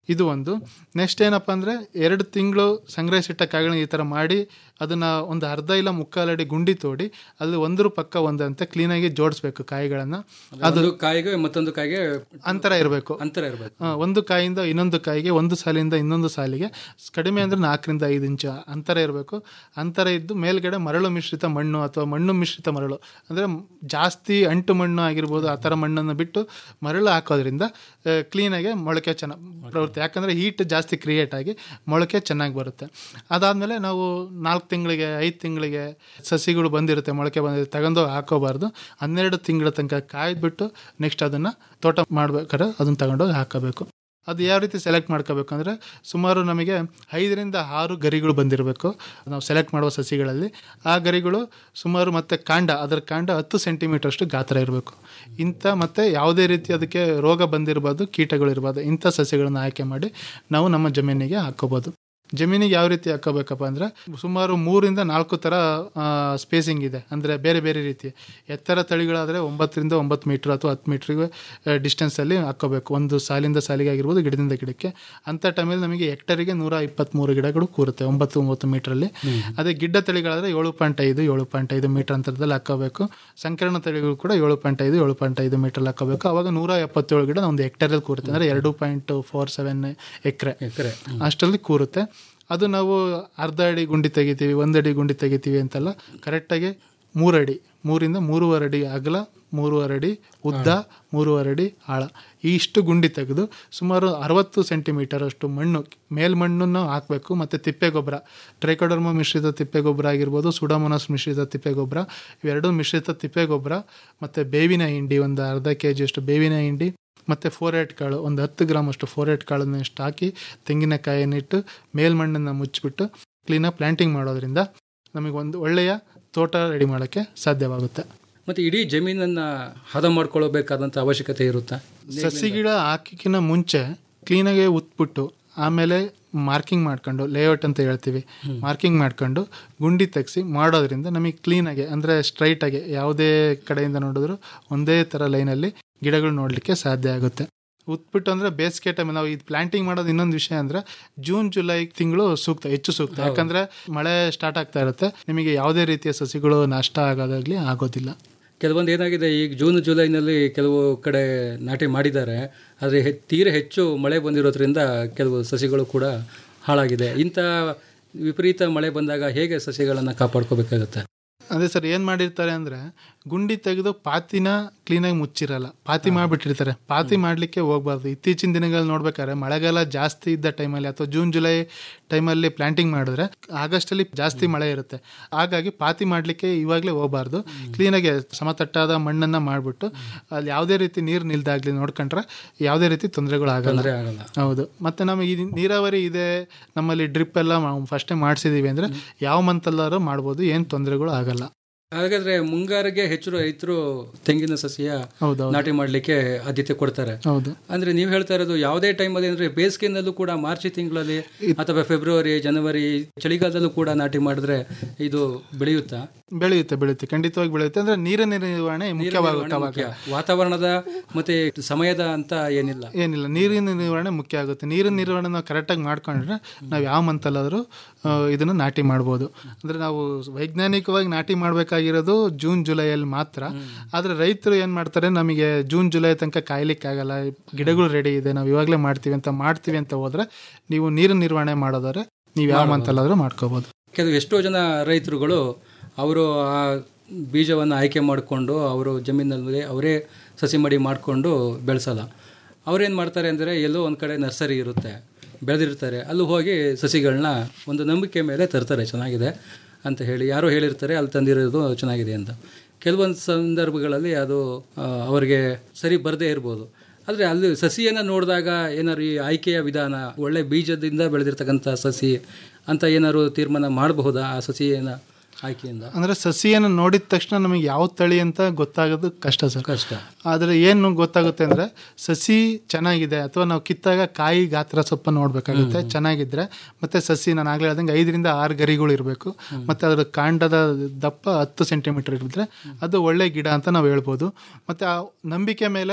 ಇದು ಒಂದು ನೆಕ್ಸ್ಟ್ ಏನಪ್ಪ ಅಂದರೆ ಎರಡು ತಿಂಗಳು ಸಂಗ್ರಹಿಸಿಟ್ಟ ಕಾಯಿಗಳನ್ನ ಈ ಥರ ಮಾಡಿ ಅದನ್ನು ಒಂದು ಅರ್ಧ ಇಲ್ಲ ಮುಕ್ಕಾಲಡಿ ಗುಂಡಿ ತೋಡಿ ಅಲ್ಲಿ ಒಂದ್ರ ಪಕ್ಕ ಒಂದಂತೆ ಕ್ಲೀನಾಗಿ ಜೋಡಿಸ್ಬೇಕು ಕಾಯಿಗಳನ್ನು ಅದು ಒಂದು ಕಾಯಿಗೆ ಮತ್ತೊಂದು ಕಾಯಿಗೆ ಅಂತರ ಇರಬೇಕು ಅಂತರ ಇರಬೇಕು ಆ, ಒಂದು ಕಾಯಿಂದ ಇನ್ನೊಂದು ಕಾಯಿಗೆ ಒಂದು ಸಾಲಿಂದ ಇನ್ನೊಂದು ಸಾಲಿಗೆ ಕಡಿಮೆ ಅಂದರೆ ನಾಲ್ಕರಿಂದ ಐದು ಇಂಚು ಅಂತರ ಇರಬೇಕು ಅಂತರ ಇದ್ದು ಮೇಲ್ಗಡೆ ಮರಳು ಮಿಶ್ರಿತ ಮಣ್ಣು ಅಥವಾ ಮಣ್ಣು ಮಿಶ್ರಿತ ಮರಳು ಅಂದರೆ ಜಾಸ್ತಿ ಅಂಟು ಮಣ್ಣು ಆಗಿರ್ಬೋದು ಆ ಥರ ಮಣ್ಣನ್ನು ಬಿಟ್ಟು ಮರಳು ಹಾಕೋದ್ರಿಂದ ಕ್ಲೀನಾಗಿ ಮೊಳಕೆ ಚೆನ್ನಾಗಿ ಬರುತ್ತೆ ಯಾಕಂದರೆ ಹೀಟ್ ಜಾಸ್ತಿ ಕ್ರಿಯೇಟ್ ಆಗಿ ಮೊಳಕೆ ಚೆನ್ನಾಗಿ ಬರುತ್ತೆ ಅದಾದಮೇಲೆ ನಾವು ನಾಲ್ಕು ತಿಂಗಳಿಗೆ ಐದು ತಿಂಗಳಿಗೆ ಸಸಿಗಳು ಬಂದಿರುತ್ತೆ ಮೊಳಕೆ ಬಂದಿರುತ್ತೆ ತಗೊಂಡು ಹಾಕೋಬಾರ್ದು ಹನ್ನೆರಡು ತಿಂಗಳ ತನಕ ಕಾಯ್ದುಬಿಟ್ಟು ನೆಕ್ಸ್ಟ್ ಅದನ್ನು ತೋಟ ಮಾಡ್ಬೇಕಾದ್ರೆ ಅದನ್ನು ತಗೊಂಡೋಗಿ ಹಾಕೋಬೇಕು ಅದು ಯಾವ ರೀತಿ ಸೆಲೆಕ್ಟ್ ಮಾಡ್ಕೋಬೇಕು ಅಂದರೆ ಸುಮಾರು ನಮಗೆ ಐದರಿಂದ ಆರು ಗರಿಗಳು ಬಂದಿರಬೇಕು ನಾವು ಸೆಲೆಕ್ಟ್ ಮಾಡುವ ಸಸಿಗಳಲ್ಲಿ ಆ ಗರಿಗಳು ಸುಮಾರು ಮತ್ತು ಕಾಂಡ ಅದರ ಕಾಂಡ ಹತ್ತು ಸೆಂಟಿಮೀಟರ್ಷ್ಟು ಗಾತ್ರ ಇರಬೇಕು ಇಂಥ ಮತ್ತು ಯಾವುದೇ ರೀತಿ ಅದಕ್ಕೆ ರೋಗ ಬಂದಿರಬಾರ್ದು ಕೀಟಗಳು ಇರಬಾರ್ದು ಇಂಥ ಸಸ್ಯಗಳನ್ನು ಆಯ್ಕೆ ಮಾಡಿ ನಾವು ನಮ್ಮ ಜಮೀನಿಗೆ ಹಾಕೋಬೋದು ಜಮೀನಿಗೆ ಯಾವ ರೀತಿ ಹಾಕೋಬೇಕಪ್ಪ ಅಂದರೆ ಸುಮಾರು ಮೂರಿಂದ ನಾಲ್ಕು ಥರ ಸ್ಪೇಸಿಂಗ್ ಇದೆ ಅಂದರೆ ಬೇರೆ ಬೇರೆ ರೀತಿ ಎತ್ತರ ತಳಿಗಳಾದರೆ ಒಂಬತ್ತರಿಂದ ಒಂಬತ್ತು ಮೀಟ್ರ್ ಅಥವಾ ಹತ್ತು ಮೀಟ್ರಿಗೆ ಡಿಸ್ಟೆನ್ಸಲ್ಲಿ ಹಾಕೋಬೇಕು ಒಂದು ಸಾಲಿಂದ ಸಾಲಿಗೆ ಆಗಿರ್ಬೋದು ಗಿಡದಿಂದ ಗಿಡಕ್ಕೆ ಅಂಥ ಟೈಮಲ್ಲಿ ನಮಗೆ ಹೆಕ್ಟರಿಗೆ ನೂರ ಇಪ್ಪತ್ತ್ಮೂರು ಗಿಡಗಳು ಕೂರುತ್ತೆ ಒಂಬತ್ತು ಒಂಬತ್ತು ಮೀಟ್ರಲ್ಲಿ ಅದೇ ಗಿಡ್ಡ ತಳಿಗಳಾದರೆ ಏಳು ಪಾಯಿಂಟ್ ಐದು ಏಳು ಪಾಯಿಂಟ್ ಐದು ಮೀಟರ್ ಅಂತರದಲ್ಲಿ ಹಾಕೋಬೇಕು ಸಂಕರಣ ತಳಿಗಳು ಕೂಡ ಏಳು ಪಾಯಿಂಟ್ ಐದು ಏಳು ಪಾಯಿಂಟ್ ಐದು ಮೀಟರ್ ಹಾಕೋಬೇಕು ಅವಾಗ ನೂರ ಎಪ್ಪತ್ತೇಳು ಗಿಡ ಒಂದು ಹೆಕ್ಟರಲ್ಲಿ ಕೂರುತ್ತೆ ಅಂದರೆ ಎರಡು ಪಾಯಿಂಟ್ ಫೋರ್ ಸೆವೆನ್ ಎಕರೆ ಎಕರೆ ಅಷ್ಟರಲ್ಲಿ ಕೂರುತ್ತೆ ಅದು ನಾವು ಅರ್ಧ ಅಡಿ ಗುಂಡಿ ತೆಗಿತೀವಿ ಒಂದು ಅಡಿ ಗುಂಡಿ ತೆಗಿತೀವಿ ಅಂತೆಲ್ಲ ಕರೆಕ್ಟಾಗಿ ಮೂರಡಿ ಮೂರಿಂದ ಮೂರುವರೆ ಅಡಿ ಅಗಲ ಮೂರುವರೆ ಅಡಿ ಉದ್ದ ಮೂರುವರೆ ಅಡಿ ಆಳ ಈ ಇಷ್ಟು ಗುಂಡಿ ತೆಗೆದು ಸುಮಾರು ಅರವತ್ತು ಸೆಂಟಿಮೀಟರ್ ಅಷ್ಟು ಮಣ್ಣು ಮೇಲ್ಮಣ್ಣನ್ನು ಹಾಕಬೇಕು ಮತ್ತು ತಿಪ್ಪೆ ಗೊಬ್ಬರ ಟ್ರೈಕೋಡರ್ಮ ಮಿಶ್ರಿತ ತಿಪ್ಪೆ ಗೊಬ್ಬರ ಆಗಿರ್ಬೋದು ಸುಡಾಮೊನಾಸ್ ಮಿಶ್ರಿತ ತಿಪ್ಪೆ ಗೊಬ್ಬರ ಇವೆರಡು ಮಿಶ್ರಿತ ತಿಪ್ಪೆ ಗೊಬ್ಬರ ಮತ್ತು ಬೇವಿನ ಹಿಂಡಿ ಒಂದು ಅರ್ಧ ಕೆ ಜಿಯಷ್ಟು ಬೇವಿನ ಹಿಂಡಿ ಮತ್ತು ಫೋರೇಟ್ ಕಾಳು ಒಂದು ಹತ್ತು ಗ್ರಾಮ್ ಅಷ್ಟು ಫೋರೇಟ್ ಕಾಳನ್ನು ಇಷ್ಟು ಹಾಕಿ ತೆಂಗಿನಕಾಯಿಯನ್ನಿಟ್ಟು ಮೇಲ್ಮಣ್ಣನ್ನು ಮುಚ್ಚಿಬಿಟ್ಟು ಕ್ಲೀನಾಗಿ ಪ್ಲ್ಯಾಂಟಿಂಗ್ ಮಾಡೋದ್ರಿಂದ ನಮಗೆ ಒಂದು ಒಳ್ಳೆಯ ತೋಟ ರೆಡಿ ಮಾಡೋಕ್ಕೆ ಸಾಧ್ಯವಾಗುತ್ತೆ ಮತ್ತು ಇಡೀ ಜಮೀನನ್ನು ಹದ ಮಾಡ್ಕೊಳ್ಬೇಕಾದಂಥ ಅವಶ್ಯಕತೆ ಇರುತ್ತಾ ಸಸಿ ಗಿಡ ಹಾಕಿಕಿನ ಮುಂಚೆ ಕ್ಲೀನಾಗಿ ಉತ್ಬಿಟ್ಟು ಆಮೇಲೆ ಮಾರ್ಕಿಂಗ್ ಮಾಡ್ಕೊಂಡು ಲೇಔಟ್ ಅಂತ ಹೇಳ್ತೀವಿ ಮಾರ್ಕಿಂಗ್ ಮಾಡ್ಕೊಂಡು ಗುಂಡಿ ತೆಗೆಸಿ ಮಾಡೋದ್ರಿಂದ ನಮಗೆ ಕ್ಲೀನಾಗಿ ಅಂದರೆ ಸ್ಟ್ರೈಟಾಗಿ ಯಾವುದೇ ಕಡೆಯಿಂದ ನೋಡಿದ್ರು ಒಂದೇ ಥರ ಲೈನಲ್ಲಿ ಗಿಡಗಳು ನೋಡಲಿಕ್ಕೆ ಸಾಧ್ಯ ಆಗುತ್ತೆ ಉತ್ಬಿಟ್ಟು ಅಂದರೆ ಬೇಸಿಗೆ ಟೈಮ್ ನಾವು ಇದು ಪ್ಲಾಂಟಿಂಗ್ ಮಾಡೋದು ಇನ್ನೊಂದು ವಿಷಯ ಅಂದರೆ ಜೂನ್ ಜುಲೈ ತಿಂಗಳು ಸೂಕ್ತ ಹೆಚ್ಚು ಸೂಕ್ತ ಯಾಕಂದರೆ ಮಳೆ ಸ್ಟಾರ್ಟ್ ಆಗ್ತಾ ಇರುತ್ತೆ ನಿಮಗೆ ಯಾವುದೇ ರೀತಿಯ ಸಸಿಗಳು ನಷ್ಟ ಆಗೋದಾಗಲಿ ಆಗೋದಿಲ್ಲ ಕೆಲವೊಂದು ಏನಾಗಿದೆ ಈಗ ಜೂನ್ ಜುಲೈನಲ್ಲಿ ಕೆಲವು ಕಡೆ ನಾಟಿ ಮಾಡಿದ್ದಾರೆ ಆದರೆ ಹೆ ತೀರ ಹೆಚ್ಚು ಮಳೆ ಬಂದಿರೋದ್ರಿಂದ ಕೆಲವು ಸಸಿಗಳು ಕೂಡ ಹಾಳಾಗಿದೆ ಇಂಥ ವಿಪರೀತ ಮಳೆ ಬಂದಾಗ ಹೇಗೆ ಸಸಿಗಳನ್ನು ಕಾಪಾಡ್ಕೋಬೇಕಾಗುತ್ತೆ ಅದೇ ಸರ್ ಏನು ಮಾಡಿರ್ತಾರೆ ಅಂದರೆ ಗುಂಡಿ ತೆಗೆದು ಪಾತಿನ ಕ್ಲೀನಾಗಿ ಮುಚ್ಚಿರಲ್ಲ ಪಾತಿ ಮಾಡಿಬಿಟ್ಟಿರ್ತಾರೆ ಪಾತಿ ಮಾಡಲಿಕ್ಕೆ ಹೋಗ್ಬಾರ್ದು ಇತ್ತೀಚಿನ ದಿನಗಳಲ್ಲಿ ನೋಡ್ಬೇಕಾದ್ರೆ ಮಳೆಗಾಲ ಜಾಸ್ತಿ ಇದ್ದ ಟೈಮಲ್ಲಿ ಅಥವಾ ಜೂನ್ ಜುಲೈ ಟೈಮಲ್ಲಿ ಪ್ಲಾಂಟಿಂಗ್ ಮಾಡಿದ್ರೆ ಆಗಸ್ಟಲ್ಲಿ ಜಾಸ್ತಿ ಮಳೆ ಇರುತ್ತೆ ಹಾಗಾಗಿ ಪಾತಿ ಮಾಡಲಿಕ್ಕೆ ಇವಾಗಲೇ ಹೋಗಬಾರ್ದು ಕ್ಲೀನಾಗಿ ಸಮತಟ್ಟಾದ ಮಣ್ಣನ್ನು ಮಾಡಿಬಿಟ್ಟು ಅಲ್ಲಿ ಯಾವುದೇ ರೀತಿ ನೀರು ನಿಲ್ದಾಗ್ಲಿ ನೋಡ್ಕೊಂಡ್ರೆ ಯಾವುದೇ ರೀತಿ ತೊಂದರೆಗಳು ಆಗಲ್ಲ ತೊಂದರೆ ಆಗಲ್ಲ ಹೌದು ಮತ್ತು ನಮಗೆ ಈ ನೀರಾವರಿ ಇದೆ ನಮ್ಮಲ್ಲಿ ಡ್ರಿಪ್ ಎಲ್ಲ ಫಸ್ಟೇ ಮಾಡಿಸಿದೀವಿ ಅಂದರೆ ಯಾವ ಮಂತಲ್ಲಾದ್ರೂ ಮಾಡ್ಬೋದು ಏನು ತೊಂದರೆಗಳು ಆಗಲ್ಲ ಹಾಗಾದ್ರೆ ಮುಂಗಾರಿಗೆ ಹೆಚ್ಚು ರೈತರು ತೆಂಗಿನ ಸಸ್ಯ ಹೌದೌದು. ನಾಟಿ ಮಾಡಲಿಕ್ಕೆ ಆದ್ಯತೆ ಕೊಡ್ತಾರೆ ಹೌದು ಅಂದ್ರೆ ನೀವು ಹೇಳ್ತಾ ಇರೋದು ಯಾವುದೇ ಟೈಮಲ್ಲಿ ಅಂದ್ರೆ ಬೇಸಿಗೆನಲ್ಲೂ ಕೂಡ ಮಾರ್ಚ್ ತಿಂಗಳಲ್ಲಿ ಅಥವಾ ಫೆಬ್ರವರಿ ಜನವರಿ ಚಳಿಗಾಲದಲ್ಲೂ ಕೂಡ ನಾಟಿ ಮಾಡಿದ್ರೆ ಇದು ಬೆಳೆಯುತ್ತಾ ಬೆಳೆಯುತ್ತೆ ಬೆಳೆಯುತ್ತೆ ಖಂಡಿತವಾಗಿ ಬೆಳೆಯುತ್ತೆ ಅಂದ್ರೆ ನೀರಿನ ನಿರ್ವಹಣೆ ಮುಖ್ಯವಾಗುತ್ತೆ ಅವಾಗ ಮುಖ್ಯ. ವಾತಾವರಣದ ಮತ್ತೆ ಸಮಯದ ಅಂತ ಏನಿಲ್ಲ ಏನಿಲ್ಲ ನೀರಿನ ನಿರ್ವಹಣೆ ಮುಖ್ಯ ಆಗುತ್ತೆ ನೀರಿನ ನಿರ್ವಹಣೆ ನಾವು ಕರೆಕ್ಟಾಗಿ ಮಾಡ್ಕೊಂಡ್ರೆ ನಾವು ಯಾವ ಮಂತಲ್ಲಾದರೂ ಇದನ್ನು ನಾಟಿ ಮಾಡ್ಬೋದು ಅಂದರೆ ನಾವು ವೈಜ್ಞಾನಿಕವಾಗಿ ನಾಟಿ ಮಾಡಬೇಕಾಗಿರೋದು ಜೂನ್ ಜುಲೈಯಲ್ಲಿ ಮಾತ್ರ ಆದರೆ ರೈತರು ಏನು ಮಾಡ್ತಾರೆ ನಮಗೆ ಜೂನ್ ಜುಲೈ ತನಕ ಕಾಯ್ಲಿಕ್ಕಾಗಲ್ಲ ಗಿಡಗಳು ರೆಡಿ ಇದೆ ನಾವು ಇವಾಗಲೇ ಮಾಡ್ತೀವಿ ಅಂತ ಮಾಡ್ತೀವಿ ಅಂತ ಹೋದ್ರೆ ನೀವು ನೀರಿನ ನಿರ್ವಹಣೆ ಮಾಡೋದಾದ್ರೆ ನೀವು ಯಾವ ಮಂತಲ್ಲಾದರೂ ಮಾಡ್ಕೋಬೋದು ಕೆಲವು ಎಷ್ಟೋ ಜನ ರೈತರುಗಳು ಅವರು ಆ ಬೀಜವನ್ನು ಆಯ್ಕೆ ಮಾಡಿಕೊಂಡು ಅವರು ಜಮೀನಲ್ಲಿ ಅವರೇ ಸಸಿ ಮಡಿ ಮಾಡಿಕೊಂಡು ಬೆಳೆಸಲ್ಲ ಅವ್ರೇನು ಮಾಡ್ತಾರೆ ಅಂದರೆ ಎಲ್ಲೋ ಒಂದು ಕಡೆ ನರ್ಸರಿ ಇರುತ್ತೆ ಬೆಳೆದಿರ್ತಾರೆ ಅಲ್ಲಿ ಹೋಗಿ ಸಸಿಗಳನ್ನ ಒಂದು ನಂಬಿಕೆ ಮೇಲೆ ತರ್ತಾರೆ ಚೆನ್ನಾಗಿದೆ ಅಂತ ಹೇಳಿ ಯಾರೋ ಹೇಳಿರ್ತಾರೆ ಅಲ್ಲಿ ತಂದಿರೋದು ಚೆನ್ನಾಗಿದೆ ಅಂತ ಕೆಲವೊಂದು ಸಂದರ್ಭಗಳಲ್ಲಿ ಅದು ಆ, ಅವರಿಗೆ ಸರಿ ಬರದೇ ಇರ್ಬೋದು ಆದರೆ ಅಲ್ಲಿ ಸಸಿಯನ್ನು ನೋಡಿದಾಗ ಏನಾದ್ರು ಈ ಆಯ್ಕೆಯ ವಿಧಾನ ಒಳ್ಳೆ ಬೀಜದಿಂದ ಬೆಳೆದಿರ್ತಕ್ಕಂಥ ಸಸಿ ಅಂತ ಏನಾದ್ರು ತೀರ್ಮಾನ ಮಾಡಬಹುದಾ ಆ ಸಸಿಯನ್ನ ಆಯ್ಕೆಯಿಂದ ಅಂದರೆ ಸಸಿಯನ್ನು ನೋಡಿದ ತಕ್ಷಣ ನಮಗೆ ಯಾವ ತಳಿ ಅಂತ ಗೊತ್ತಾಗೋದು ಕಷ್ಟ ಸರ್ ಕಷ್ಟ ಆದರೆ ಏನು ಗೊತ್ತಾಗುತ್ತೆ ಅಂದರೆ ಸಸಿ ಚೆನ್ನಾಗಿದೆ ಅಥವಾ ನಾವು ಕಿತ್ತಾಗ ಕಾಯಿ ಗಾತ್ರ ಸ್ವಲ್ಪ ನೋಡಬೇಕಾಗುತ್ತೆ ಚೆನ್ನಾಗಿದ್ರೆ ಮತ್ತು ಸಸಿ ನಾನು ಆಗಲೇ ಹೇಳ್ದಂಗೆ ಐದರಿಂದ ಆರು ಗರಿಗಳು ಇರಬೇಕು ಮತ್ತು ಅದರ ಕಾಂಡದ ದಪ್ಪ ಹತ್ತು ಸೆಂಟಿಮೀಟರ್ ಇರಿದ್ರೆ ಅದು ಒಳ್ಳೆ ಗಿಡ ಅಂತ ನಾವು ಹೇಳ್ಬೋದು ಮತ್ತು ಆ ನಂಬಿಕೆ ಮೇಲೆ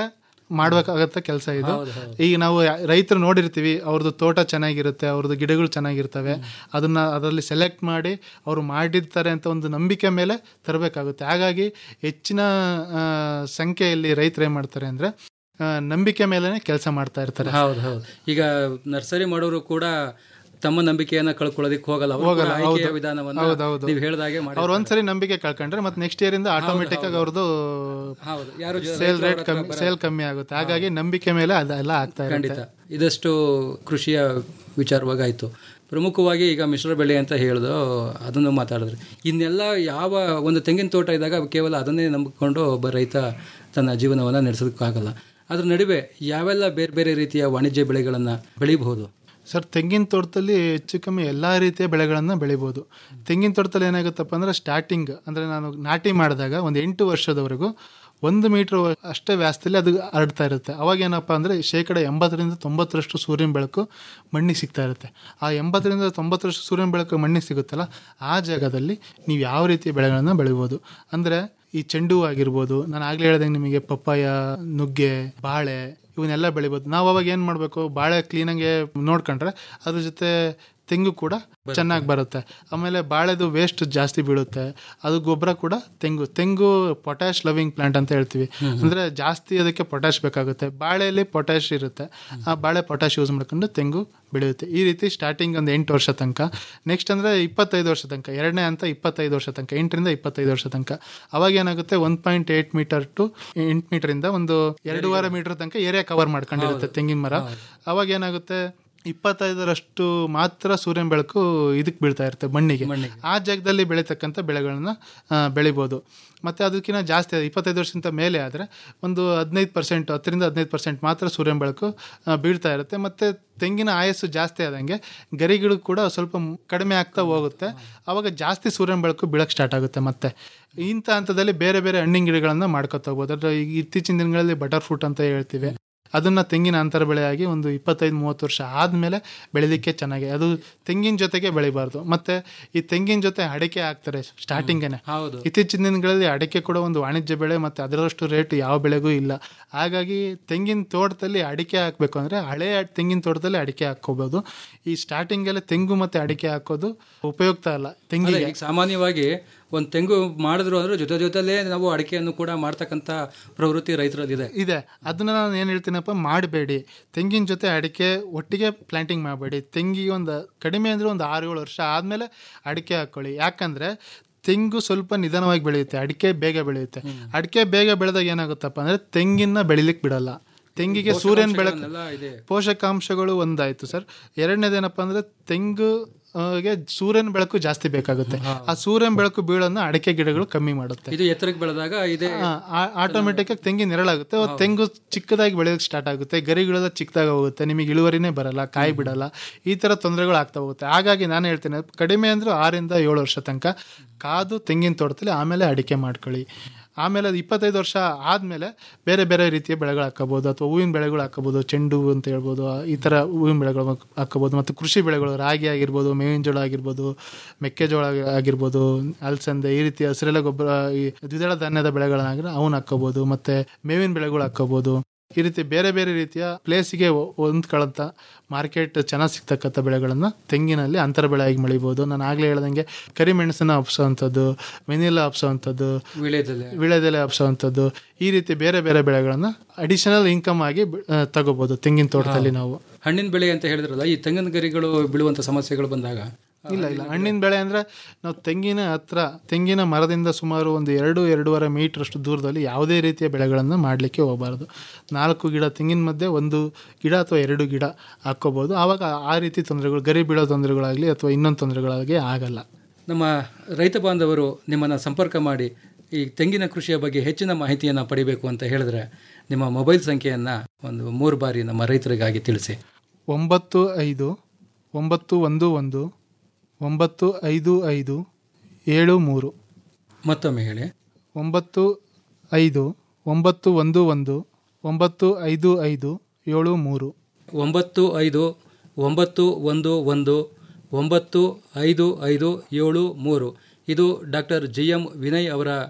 ಮಾಡ್ಬೇಕಾಗತ್ತ ಕೆಲಸ ಇದು ಈಗ ನಾವು ರೈತರು ನೋಡಿರ್ತೀವಿ ಅವ್ರದ್ದು ತೋಟ ಚೆನ್ನಾಗಿರುತ್ತೆ ಅವ್ರದ್ದು ಗಿಡಗಳು ಚೆನ್ನಾಗಿರ್ತವೆ ಅದನ್ನ ಅದರಲ್ಲಿ ಸೆಲೆಕ್ಟ್ ಮಾಡಿ ಅವರು ಮಾಡಿರ್ತಾರೆ ಅಂತ ಒಂದು ನಂಬಿಕೆ ಮೇಲೆ ತರಬೇಕಾಗುತ್ತೆ ಹಾಗಾಗಿ ಹೆಚ್ಚಿನ ಆ, ಸಂಖ್ಯೆಯಲ್ಲಿ ರೈತರು ಏನ್ ಮಾಡ್ತಾರೆ ಅಂದ್ರೆ ಆ, ನಂಬಿಕೆ ಮೇಲೆನೆ ಕೆಲಸ ಮಾಡ್ತಾ ಇರ್ತಾರೆ ಹೌದು ಹೌದು ಈಗ ನರ್ಸರಿ ಮಾಡೋರು ಕೂಡ ತಮ್ಮ ನಂಬಿಕೆಯನ್ನ ಕಳ್ಕೊಳ್ಳೋದಕ್ಕೆ ಹೋಗಲ್ಲ ಅವ್ರು ಕೂಡ ಹೋಗಲ್ಲ ಆಯ್ಕೆಯ ಹೌದು ವಿಧಾನವನ್ನ ಹೌದು ಹೌದು ನೀವು ಹೇಳ್ದಾಗೆ ಮಾಡಿ ಅವ್ರು ಒಂದ್ಸರಿ ನಂಬಿಕೆ ಕಳ್ಕೊಂಡ್ರೆ ಮತ್ತೆ ನೆಕ್ಸ್ಟ್ ಇಯರ್ ಇಂದ ಆಟೋಮೆಟಿಕ್ ಆಗಿ ಅವ್ರದ್ದು ಹೌದು ಯಾರು ಜ- ಸೇಲ್ ರೈತರ ರೇಟ್ ಹತ್ರ ಕಮ್ಮಿ ಬರಲ್ಲ. ಸೇಲ್ ಕಮ್ಮಿ ಆಗುತ್ತೆ ಹಾಗಾಗಿ ನಂಬಿಕೆ ಮೇಲೆ ಅದೆಲ್ಲ ಆಗ್ತಾ ಖಂಡಿತ ಇರುತ್ತೆ ಇದಷ್ಟು ಕೃಷಿಯ ವಿಚಾರವಾಗಿ ಆಯಿತು ಪ್ರಮುಖವಾಗಿ ಈಗ ಮಿಶ್ರ ಬೆಳೆ ಅಂತ ಹೇಳಿದು ಅದನ್ನು ಮಾತಾಡಿದ್ರಿ ಇನ್ನೆಲ್ಲ ಯಾವ ಒಂದು ತೆಂಗಿನ ತೋಟ ಇದ್ದಾಗ ಕೇವಲ ಅದನ್ನೇ ನಂಬಿಕೊಂಡು ಒಬ್ಬ ರೈತ ತನ್ನ ಜೀವನವನ್ನು ನಡೆಸೋದಕ್ಕಾಗಲ್ಲ ಅದ್ರ ನಡುವೆ ಯಾವೆಲ್ಲ ಬೇರೆ ಬೇರೆ ರೀತಿಯ ವಾಣಿಜ್ಯ ಬೆಳೆಗಳನ್ನು ಬೆಳಿಬಹುದು ಸರ್ ತೆಂಗಿನ ತೋಟದಲ್ಲಿ ಹೆಚ್ಚು ಕಮ್ಮಿ ಎಲ್ಲ ರೀತಿಯ ಬೆಳೆಗಳನ್ನು ಬೆಳಿಬೋದು ತೆಂಗಿನ ತೋಟದಲ್ಲಿ ಏನಾಗುತ್ತಪ್ಪ ಅಂದ್ರೆ ಸ್ಟಾರ್ಟಿಂಗ್ ಅಂದರೆ ನಾನು ನಾಟಿ ಮಾಡಿದಾಗ ಒಂದು ಎಂಟು ವರ್ಷದವರೆಗೂ ಒಂದು ಮೀಟ್ರ್ ಅಷ್ಟೇ ವ್ಯಾಸದಲ್ಲಿ ಅದು ಹರಡ್ತಾ ಇರುತ್ತೆ ಅವಾಗ ಏನಪ್ಪ ಅಂದರೆ ಶೇಕಡ ಎಂಬತ್ತರಿಂದ ತೊಂಬತ್ತರಷ್ಟು ಸೂರ್ಯನ ಬೆಳಕು ಮಣ್ಣಿಗೆ ಸಿಗ್ತಾ ಇರುತ್ತೆ ಆ ಎಂಬತ್ತರಿಂದ ತೊಂಬತ್ತರಷ್ಟು ಸೂರ್ಯನ ಬೆಳಕು ಮಣ್ಣಿಗೆ ಸಿಗುತ್ತಲ್ಲ ಆ ಜಾಗದಲ್ಲಿ ನೀವು ಯಾವ ರೀತಿಯ ಬೆಳೆಗಳನ್ನು ಬೆಳಿಬೋದು ಅಂದರೆ ಈ ಚೆಂಡು ಹೂ ಆಗಿರ್ಬೋದು ನಾನು ಆಗ್ಲೇ ಹೇಳ್ದಂಗೆ ನಿಮಗೆ ಪಪ್ಪಾಯ ನುಗ್ಗೆ ಬಾಳೆ ಇವನ್ನೆಲ್ಲ ಬೆಳಿಬೋದು ನಾವು ಅವಾಗ ಏನು ಮಾಡಬೇಕು ಬಾಳೆ ಕ್ಲೀನಾಗೆ ನೋಡ್ಕೊಂಡ್ರೆ ಅದ್ರ ಜೊತೆ ತೆಂಗು ಕೂಡ ಚೆನ್ನಾಗಿ ಬರುತ್ತೆ ಆಮೇಲೆ ಬಾಳೆದು ವೇಸ್ಟ್ ಜಾಸ್ತಿ ಬೀಳುತ್ತೆ ಅದು ಗೊಬ್ಬರ ಕೂಡ ತೆಂಗು ತೆಂಗು ಪೊಟ್ಯಾಶ್ ಲವಿಂಗ್ ಪ್ಲಾಂಟ್ ಅಂತ ಹೇಳ್ತೀವಿ ಅಂದ್ರೆ ಜಾಸ್ತಿ ಅದಕ್ಕೆ ಪೊಟ್ಯಾಶ್ ಬೇಕಾಗುತ್ತೆ ಬಾಳೆಯಲ್ಲಿ ಪೊಟ್ಯಾಶ್ ಇರುತ್ತೆ ಆ ಬಾಳೆ ಪೊಟ್ಯಾಶ್ ಯೂಸ್ ಮಾಡ್ಕೊಂಡು ತೆಂಗು ಬೆಳೆಯುತ್ತೆ ಈ ರೀತಿ ಸ್ಟಾರ್ಟಿಂಗ್ ಒಂದು ಎಂಟು ವರ್ಷ ತನಕ ನೆಕ್ಸ್ಟ್ ಅಂದ್ರೆ ಇಪ್ಪತ್ತೈದು ವರ್ಷ ತನಕ ಎರಡನೇ ಹಂತ ಇಪ್ಪತ್ತೈದು ವರ್ಷ ತನಕ ಎಂಟರಿಂದ ಇಪ್ಪತ್ತೈದು ವರ್ಷ ತನಕ ಅವಾಗ ಏನಾಗುತ್ತೆ one point eight meter to ಎಂಟು ಮೀಟರ್ ಇಂದ ಒಂದು ಎರಡೂವರೆ ಮೀಟರ್ ತನಕ ಏರಿಯಾ ಕವರ್ ಮಾಡ್ಕೊಂಡಿರುತ್ತೆ ತೆಂಗಿನ ಮರ ಅವಾಗ ಏನಾಗುತ್ತೆ ಇಪ್ಪತ್ತೈದರಷ್ಟು ಮಾತ್ರ ಸೂರ್ಯನ ಬೆಳಕು ಇದಕ್ಕೆ ಬೀಳ್ತಾ ಇರುತ್ತೆ ಮಣ್ಣಿಗೆ ಆ ಜಾಗದಲ್ಲಿ ಬೆಳೀತಕ್ಕಂಥ ಬೆಳೆಗಳನ್ನ ಆ, ಬೆಳಿಬೋದು ಮತ್ತು ಅದಕ್ಕಿಂತ ಜಾಸ್ತಿ ಇಪ್ಪತ್ತೈದು ವರ್ಷಕ್ಕಿಂತ ಮೇಲೆ ಆದರೆ ಒಂದು ಹದಿನೈದು ಪರ್ಸೆಂಟ್ ಹತ್ತರಿಂದ ಹದಿನೈದು ಪರ್ಸೆಂಟ್ ಮಾತ್ರ ಸೂರ್ಯನ ಬೆಳಕು ಆ, ಬೀಳ್ತಾ ಇರುತ್ತೆ ಮತ್ತು ತೆಂಗಿನ ಆಯಸ್ಸು ಜಾಸ್ತಿ ಆದಂಗೆ ಗರಿಗಳು ಕೂಡ ಸ್ವಲ್ಪ ಮ್- ಕಡಿಮೆ ಆಗ್ತಾ ಹೋಗುತ್ತೆ ಅವಾಗ ಜಾಸ್ತಿ ಸೂರ್ಯನ ಬೆಳಕು ಬೀಳಕ್ಕೆ ಸ್ಟಾರ್ಟ್ ಆಗುತ್ತೆ ಮತ್ತೆ ಇಂಥ ಹಂತದಲ್ಲಿ ಬೇರೆ ಬೇರೆ ಹಣ್ಣಿನ ಗಿಡಗಳನ್ನು ಮಾಡ್ಕೊತ ಹೋಗ್ಬೋದು ಅದ್ರ ಈಗ ಇತ್ತೀಚಿನ ದಿನಗಳಲ್ಲಿ ಬಟರ್ ಫ್ರೂಟ್ ಅಂತ ಹೇಳ್ತೀವಿ ಅದನ್ನ ತೆಂಗಿನ ಅಂತರ ಬೆಳೆಯಾಗಿ ಒಂದು ಇಪ್ಪತ್ತೈದು ಮೂವತ್ತು ವರ್ಷ ಆದಮೇಲೆ ಬೆಳಿಲಿಕ್ಕೆ ಚೆನ್ನಾಗಿ ಅದು ತೆಂಗಿನ ಜೊತೆಗೆ ಬೆಳಿಬಾರ್ದು ಮತ್ತೆ ಈ ತೆಂಗಿನ ಜೊತೆ ಅಡಿಕೆ ಹಾಕ್ತಾರೆ ಸ್ಟಾರ್ಟಿಂಗೇನೆ ಹೌದು ಇತ್ತೀಚಿನ ದಿನಗಳಲ್ಲಿ ಅಡಿಕೆ ಕೂಡ ಒಂದು ವಾಣಿಜ್ಯ ಬೆಳೆ ಮತ್ತೆ ಅದರಷ್ಟು ರೇಟ್ ಯಾವ ಬೆಳೆಗೂ ಇಲ್ಲ ಹಾಗಾಗಿ ತೆಂಗಿನ ತೋಟದಲ್ಲಿ ಅಡಿಕೆ ಹಾಕಬೇಕು ಅಂದ್ರೆ ಹಳೆ ತೆಂಗಿನ ತೋಟದಲ್ಲಿ ಅಡಿಕೆ ಹಾಕೋಬಹುದು ಈ ಸ್ಟಾರ್ಟಿಂಗಲ್ಲಿ ತೆಂಗು ಮತ್ತೆ ಅಡಿಕೆ ಹಾಕೋದು ಉಪಯುಕ್ತ ಅಲ್ಲ ಅಲ್ಲ, ತೆಂಗಿಗೆ ಈಗ ಸಾಮಾನ್ಯವಾಗಿ ಒಂದು ತೆಂಗು ಮಾಡಿದ್ರು ಅಂದ್ರೆ ಜೊತೆ ಜೊತೆಲೇ ನಾವು ಅಡಿಕೆಯನ್ನು ಕೂಡ ಮಾಡ್ತಕ್ಕಂಥ ಪ್ರವೃತ್ತಿ ರೈತರಲ್ಲಿದೆ ಇದೆ ಅದನ್ನ ನಾನು ಏನು ಹೇಳ್ತೀನಪ್ಪ ಮಾಡಬೇಡಿ ತೆಂಗಿನ ಜೊತೆ ಅಡಿಕೆ ಒಟ್ಟಿಗೆ ಪ್ಲಾಂಟಿಂಗ್ ಮಾಡಬೇಡಿ ತೆಂಗಿಗೆ ಒಂದು ಕಡಿಮೆ ಅಂದ್ರೆ ಒಂದು ಆರು ಏಳು ವರ್ಷ ಆದಮೇಲೆ ಅಡಿಕೆ ಹಾಕ್ಕೊಳ್ಳಿ ಯಾಕಂದ್ರೆ ತೆಂಗು ಸ್ವಲ್ಪ ನಿಧಾನವಾಗಿ ಬೆಳೆಯುತ್ತೆ ಅಡಿಕೆ ಬೇಗ ಬೆಳೆಯುತ್ತೆ ಅಡಿಕೆ ಬೇಗ ಬೆಳೆದಾಗ ಏನಾಗುತ್ತಪ್ಪ ಅಂದ್ರೆ ತೆಂಗಿನ ಬೆಳಿಲಿಕ್ಕೆ ಬಿಡಲ್ಲ ತೆಂಗಿಗೆ ಸೂರ್ಯನ ಬೆಳಕು ಪೋಷಕಾಂಶಗಳನ್ನೆಲ್ಲ ಇದೆ. ಪೋಷಕಾಂಶಗಳು ಒಂದಾಯ್ತು ಸರ್ ಎರಡನೇದೇನಪ್ಪ ಅಂದ್ರೆ ತೆಂಗು ಆ, ಗೆ ಸೂರ್ಯನ ಬೆಳಕು ಜಾಸ್ತಿ ಬೇಕಾಗುತ್ತೆ ಆ ಸೂರ್ಯನ ಬೆಳಕು ಬೀಳೋನ್ನ ಅಡಿಕೆ ಗಿಡಗಳು ಕಮ್ಮಿ ಮಾಡುತ್ತೆ ಇದು ಎತ್ತರಕ್ಕೆ ಬೆಳೆದಾಗ ಇದೆ ಆಟೋಮೆಟಿಕ್ ಆಗಿ ತೆಂಗಿನ ನೆರಳಾಗುತ್ತೆ ಅವತ್ತು ತೆಂಗು ಚಿಕ್ಕದಾಗಿ ಬೆಳೆಯೋಕೆ ಸ್ಟಾರ್ಟ್ ಆಗುತ್ತೆ ಗರಿಗಳೆಲ್ಲ ಚಿಕ್ಕದಾಗಿ ಹೋಗುತ್ತೆ ನಿಮಗೆ ಇಳುವರಿನೇ ಬರಲ್ಲ ಕಾಯಿ ಬಿಡಲ್ಲ ಈ ತರ ತೊಂದರೆಗಳು ಆಗ್ತಾ ಹೋಗುತ್ತೆ ಹಾಗಾಗಿ ನಾನು ಹೇಳ್ತೇನೆ ಕಡಿಮೆ ಅಂದ್ರೆ ಆರಿಂದ ಏಳು ವರ್ಷ ತನಕ ಕಾದು ತೆಂಗಿನ ತೋಟದಲ್ಲಿ ಆಮೇಲೆ ಅಡಿಕೆ ಮಾಡ್ಕೊಳ್ಳಿ ಆಮೇಲೆ ಅದು ಇಪ್ಪತ್ತೈದು ವರ್ಷ ಆದಮೇಲೆ ಬೇರೆ ಬೇರೆ ರೀತಿಯ ಬೆಳೆಗಳು ಹಾಕೋಬೋದು ಅಥವಾ ಹೂವಿನ ಬೆಳೆಗಳು ಹಾಕೋಬೋದು ಚೆಂಡು ಹೂ ಅಂತ ಹೇಳ್ಬೋದು ಈ ಥರ ಹೂವಿನ ಬೆಳೆಗಳು ಹಾಕೋಬೋದು ಮತ್ತು ಕೃಷಿ ಬೆಳೆಗಳು ರಾಗಿ ಆಗಿರ್ಬೋದು ಮೇವಿನ ಜೋಳ ಆಗಿರ್ಬೋದು ಮೆಕ್ಕೆಜೋಳ ಆಗಿ- ಆಗಿರ್ಬೋದು ಅಲಸಂದೆ ಈ ರೀತಿ ಹಸಿರೆಲೆ ಗೊಬ್ಬರ ಈ ದ್ವಿದಳ ಧಾನ್ಯದ ಬೆಳೆಗಳನ್ನಾಗಿರೋ ಅವನ್ನ ಹಾಕೋಬೋದು ಮತ್ತೆ ಮೇವಿನ ಬೆಳೆಗಳು ಹಾಕೋಬೋದು ಈ ರೀತಿ ಬೇರೆ ಬೇರೆ ರೀತಿಯ ಪ್ಲೇಸಿಗೆ ಹೊಂದ್ಕೊಳ್ಳಂತ ಮಾರ್ಕೆಟ್ ಚೆನ್ನಾಗಿ ಸಿಗ್ತಕ್ಕಂಥ ಬೆಳೆಗಳನ್ನ ತೆಂಗಿನಲ್ಲಿ ಅಂತರ ಬೆಳೆಯಾಗಿ ಬೆಳಿಬೋದು ನಾನು ಆಗ್ಲೇ ಹೇಳ್ದಂಗೆ ಕರಿಮೆಣಸನ್ನ ಹಬ್ಸೋವಂಥದ್ದು ವೆನಿಲಾ ಹಬ್ಸೋವಂಥದ್ದು ವಿಳೆದೆಲೆ. ವಿಳೆದೆಲೆ ಹಬ್ಸೋವಂಥದ್ದು ಈ ರೀತಿ ಬೇರೆ ಬೇರೆ ಬೆಳೆಗಳನ್ನ ಅಡಿಷನಲ್ ಇನ್ಕಮ್ ಆಗಿ ಆ, ತಗೋಬಹುದು ತೆಂಗಿನ ತೋಟದಲ್ಲಿ ನಾವು ಹಣ್ಣಿನ ಬೆಳೆ ಅಂತ ಹೇಳಿದ್ರಲ್ಲ ಈ ತೆಂಗಿನ ಗರಿಗಳು ಬೀಳುವಂತ ಸಮಸ್ಯೆಗಳು ಬಂದಾಗ ಇಲ್ಲ ಇಲ್ಲ ಹಣ್ಣಿನ ಬೆಳೆ ಅಂದ್ರೆ ನಾವು ತೆಂಗಿನ ಹತ್ರ ತೆಂಗಿನ ಮರದಿಂದ ಸುಮಾರು ಒಂದು ಎರಡು ಎರಡೂವರೆ ಮೀಟರ್ ಅಷ್ಟು ದೂರದಲ್ಲಿ ಯಾವುದೇ ರೀತಿಯ ಬೆಳೆಗಳನ್ನು ಮಾಡಲಿಕ್ಕೆ ಹೋಗಬಾರ್ದು ನಾಲ್ಕು ಗಿಡ ತೆಂಗಿನ ಮಧ್ಯೆ ಒಂದು ಗಿಡ ಅಥವಾ ಎರಡು ಗಿಡ ಹಾಕ್ಕೋಬಹುದು ಆವಾಗ ಆ ರೀತಿ ತೊಂದರೆಗಳು ಗರಿ ಬೀಳೋ ತೊಂದರೆಗಳಾಗಲಿ ಅಥವಾ ಇನ್ನೊಂದು ತೊಂದರೆಗಳಾಗಲಿ ಆಗಲ್ಲ ನಮ್ಮ ರೈತ ಬಾಂಧವರು ನಿಮ್ಮನ್ನು ಸಂಪರ್ಕ ಮಾಡಿ ಈ ತೆಂಗಿನ ಕೃಷಿಯ ಬಗ್ಗೆ ಹೆಚ್ಚಿನ ಮಾಹಿತಿಯನ್ನು ಪಡಿಬೇಕು ಅಂತ ಹೇಳಿದ್ರೆ ನಿಮ್ಮ ಮೊಬೈಲ್ ಸಂಖ್ಯೆಯನ್ನು ಒಂದು ಮೂರು ಬಾರಿ ನಮ್ಮ ರೈತರಿಗಾಗಿ ತಿಳಿಸಿ ಒಂಬತ್ತು ಐದು ಒಂಬತ್ತು ಒಂದು ಒಂದು ಒಂಬತ್ತು ಐದು ಐದು ಏಳು ಮೂರು ಮತ್ತೊಮ್ಮೆ ಹೇಳಿ ಒಂಬತ್ತು ಐದು ಒಂಬತ್ತು ಒಂದು ಒಂದು ಒಂಬತ್ತು ಐದು ಐದು ಏಳು ಮೂರು ಒಂಬತ್ತು ಐದು ಒಂಬತ್ತು ಒಂದು ಒಂದು ಒಂಬತ್ತು ಐದು ಐದು ಏಳು ಮೂರು ಇದು ಡಾಕ್ಟರ್ ಜಿ ಎಂ ವಿನಯ್ ಅವರ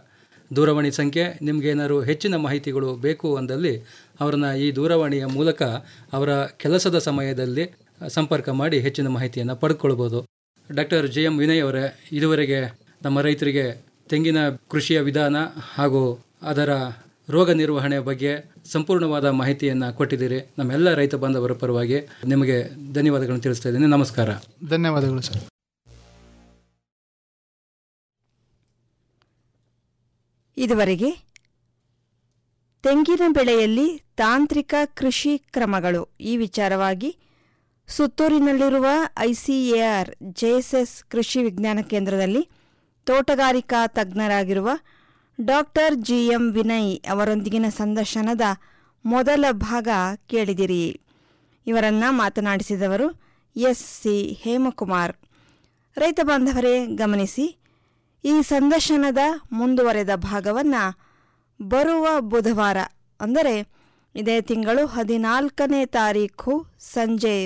ದೂರವಾಣಿ ಸಂಖ್ಯೆ ನಿಮಗೇನಾದ್ರು ಹೆಚ್ಚಿನ ಮಾಹಿತಿಗಳು ಬೇಕು ಅಂದಲ್ಲಿ ಅವರನ್ನ ಈ ದೂರವಾಣಿಯ ಮೂಲಕ ಅವರ ಕೆಲಸದ ಸಮಯದಲ್ಲಿ ಸಂಪರ್ಕ ಮಾಡಿ ಹೆಚ್ಚಿನ ಮಾಹಿತಿಯನ್ನು ಪಡೆದುಕೊಳ್ಬೋದು ಡಾಕ್ಟರ್ ಜೆ ಎಂ ವಿನಯ್ ಅವರೇ ಇದುವರೆಗೆ ನಮ್ಮ ರೈತರಿಗೆ ತೆಂಗಿನ ಕೃಷಿಯ ವಿಧಾನ ಹಾಗೂ ಅದರ ರೋಗ ನಿರ್ವಹಣೆಯ ಬಗ್ಗೆ ಸಂಪೂರ್ಣವಾದ ಮಾಹಿತಿಯನ್ನು ಕೊಟ್ಟಿದ್ದೀರಿ ನಮ್ಮೆಲ್ಲ ರೈತ ಬಾಂಧವರ ಪರವಾಗಿ ನಿಮಗೆ ಧನ್ಯವಾದಗಳನ್ನು ತಿಳಿಸ್ತಾ ಇದ್ದೀನಿ ನಮಸ್ಕಾರ ಧನ್ಯವಾದಗಳು ಸರ್ ಇದುವರೆಗೆ ತೆಂಗಿನ ಬೆಳೆಯಲ್ಲಿ ತಾಂತ್ರಿಕ ಕೃಷಿ ಕ್ರಮಗಳು ಈ ವಿಚಾರವಾಗಿ ಸುತ್ತೂರಿನಲ್ಲಿರುವ ಐಸಿಎಆರ್ ಜೆಎಸ್ಎಸ್ ಕೃಷಿ ವಿಜ್ಞಾನ ಕೇಂದ್ರದಲ್ಲಿ ತೋಟಗಾರಿಕಾ ತಜ್ಞರಾಗಿರುವ ಡಾಕ್ಟರ್ ಜಿಎಂ ವಿನಯ್ ಅವರೊಂದಿಗಿನ ಸಂದರ್ಶನದ ಮೊದಲ ಭಾಗ ಕೇಳಿದಿರಿ ಇವರನ್ನ ಮಾತನಾಡಿಸಿದವರು ಎಸ್ ಸಿ ಹೇಮಕುಮಾರ್ ರೈತ ಬಾಂಧವರೇ ಗಮನಿಸಿ ಈ ಸಂದರ್ಶನದ ಮುಂದುವರೆದ ಭಾಗವನ್ನು ಬರುವ ಬುಧವಾರ ಅಂದರೆ ಇದೇ ತಿಂಗಳು ಹದಿನಾಲ್ಕನೇ ತಾರೀಖು ಸಂಜೆ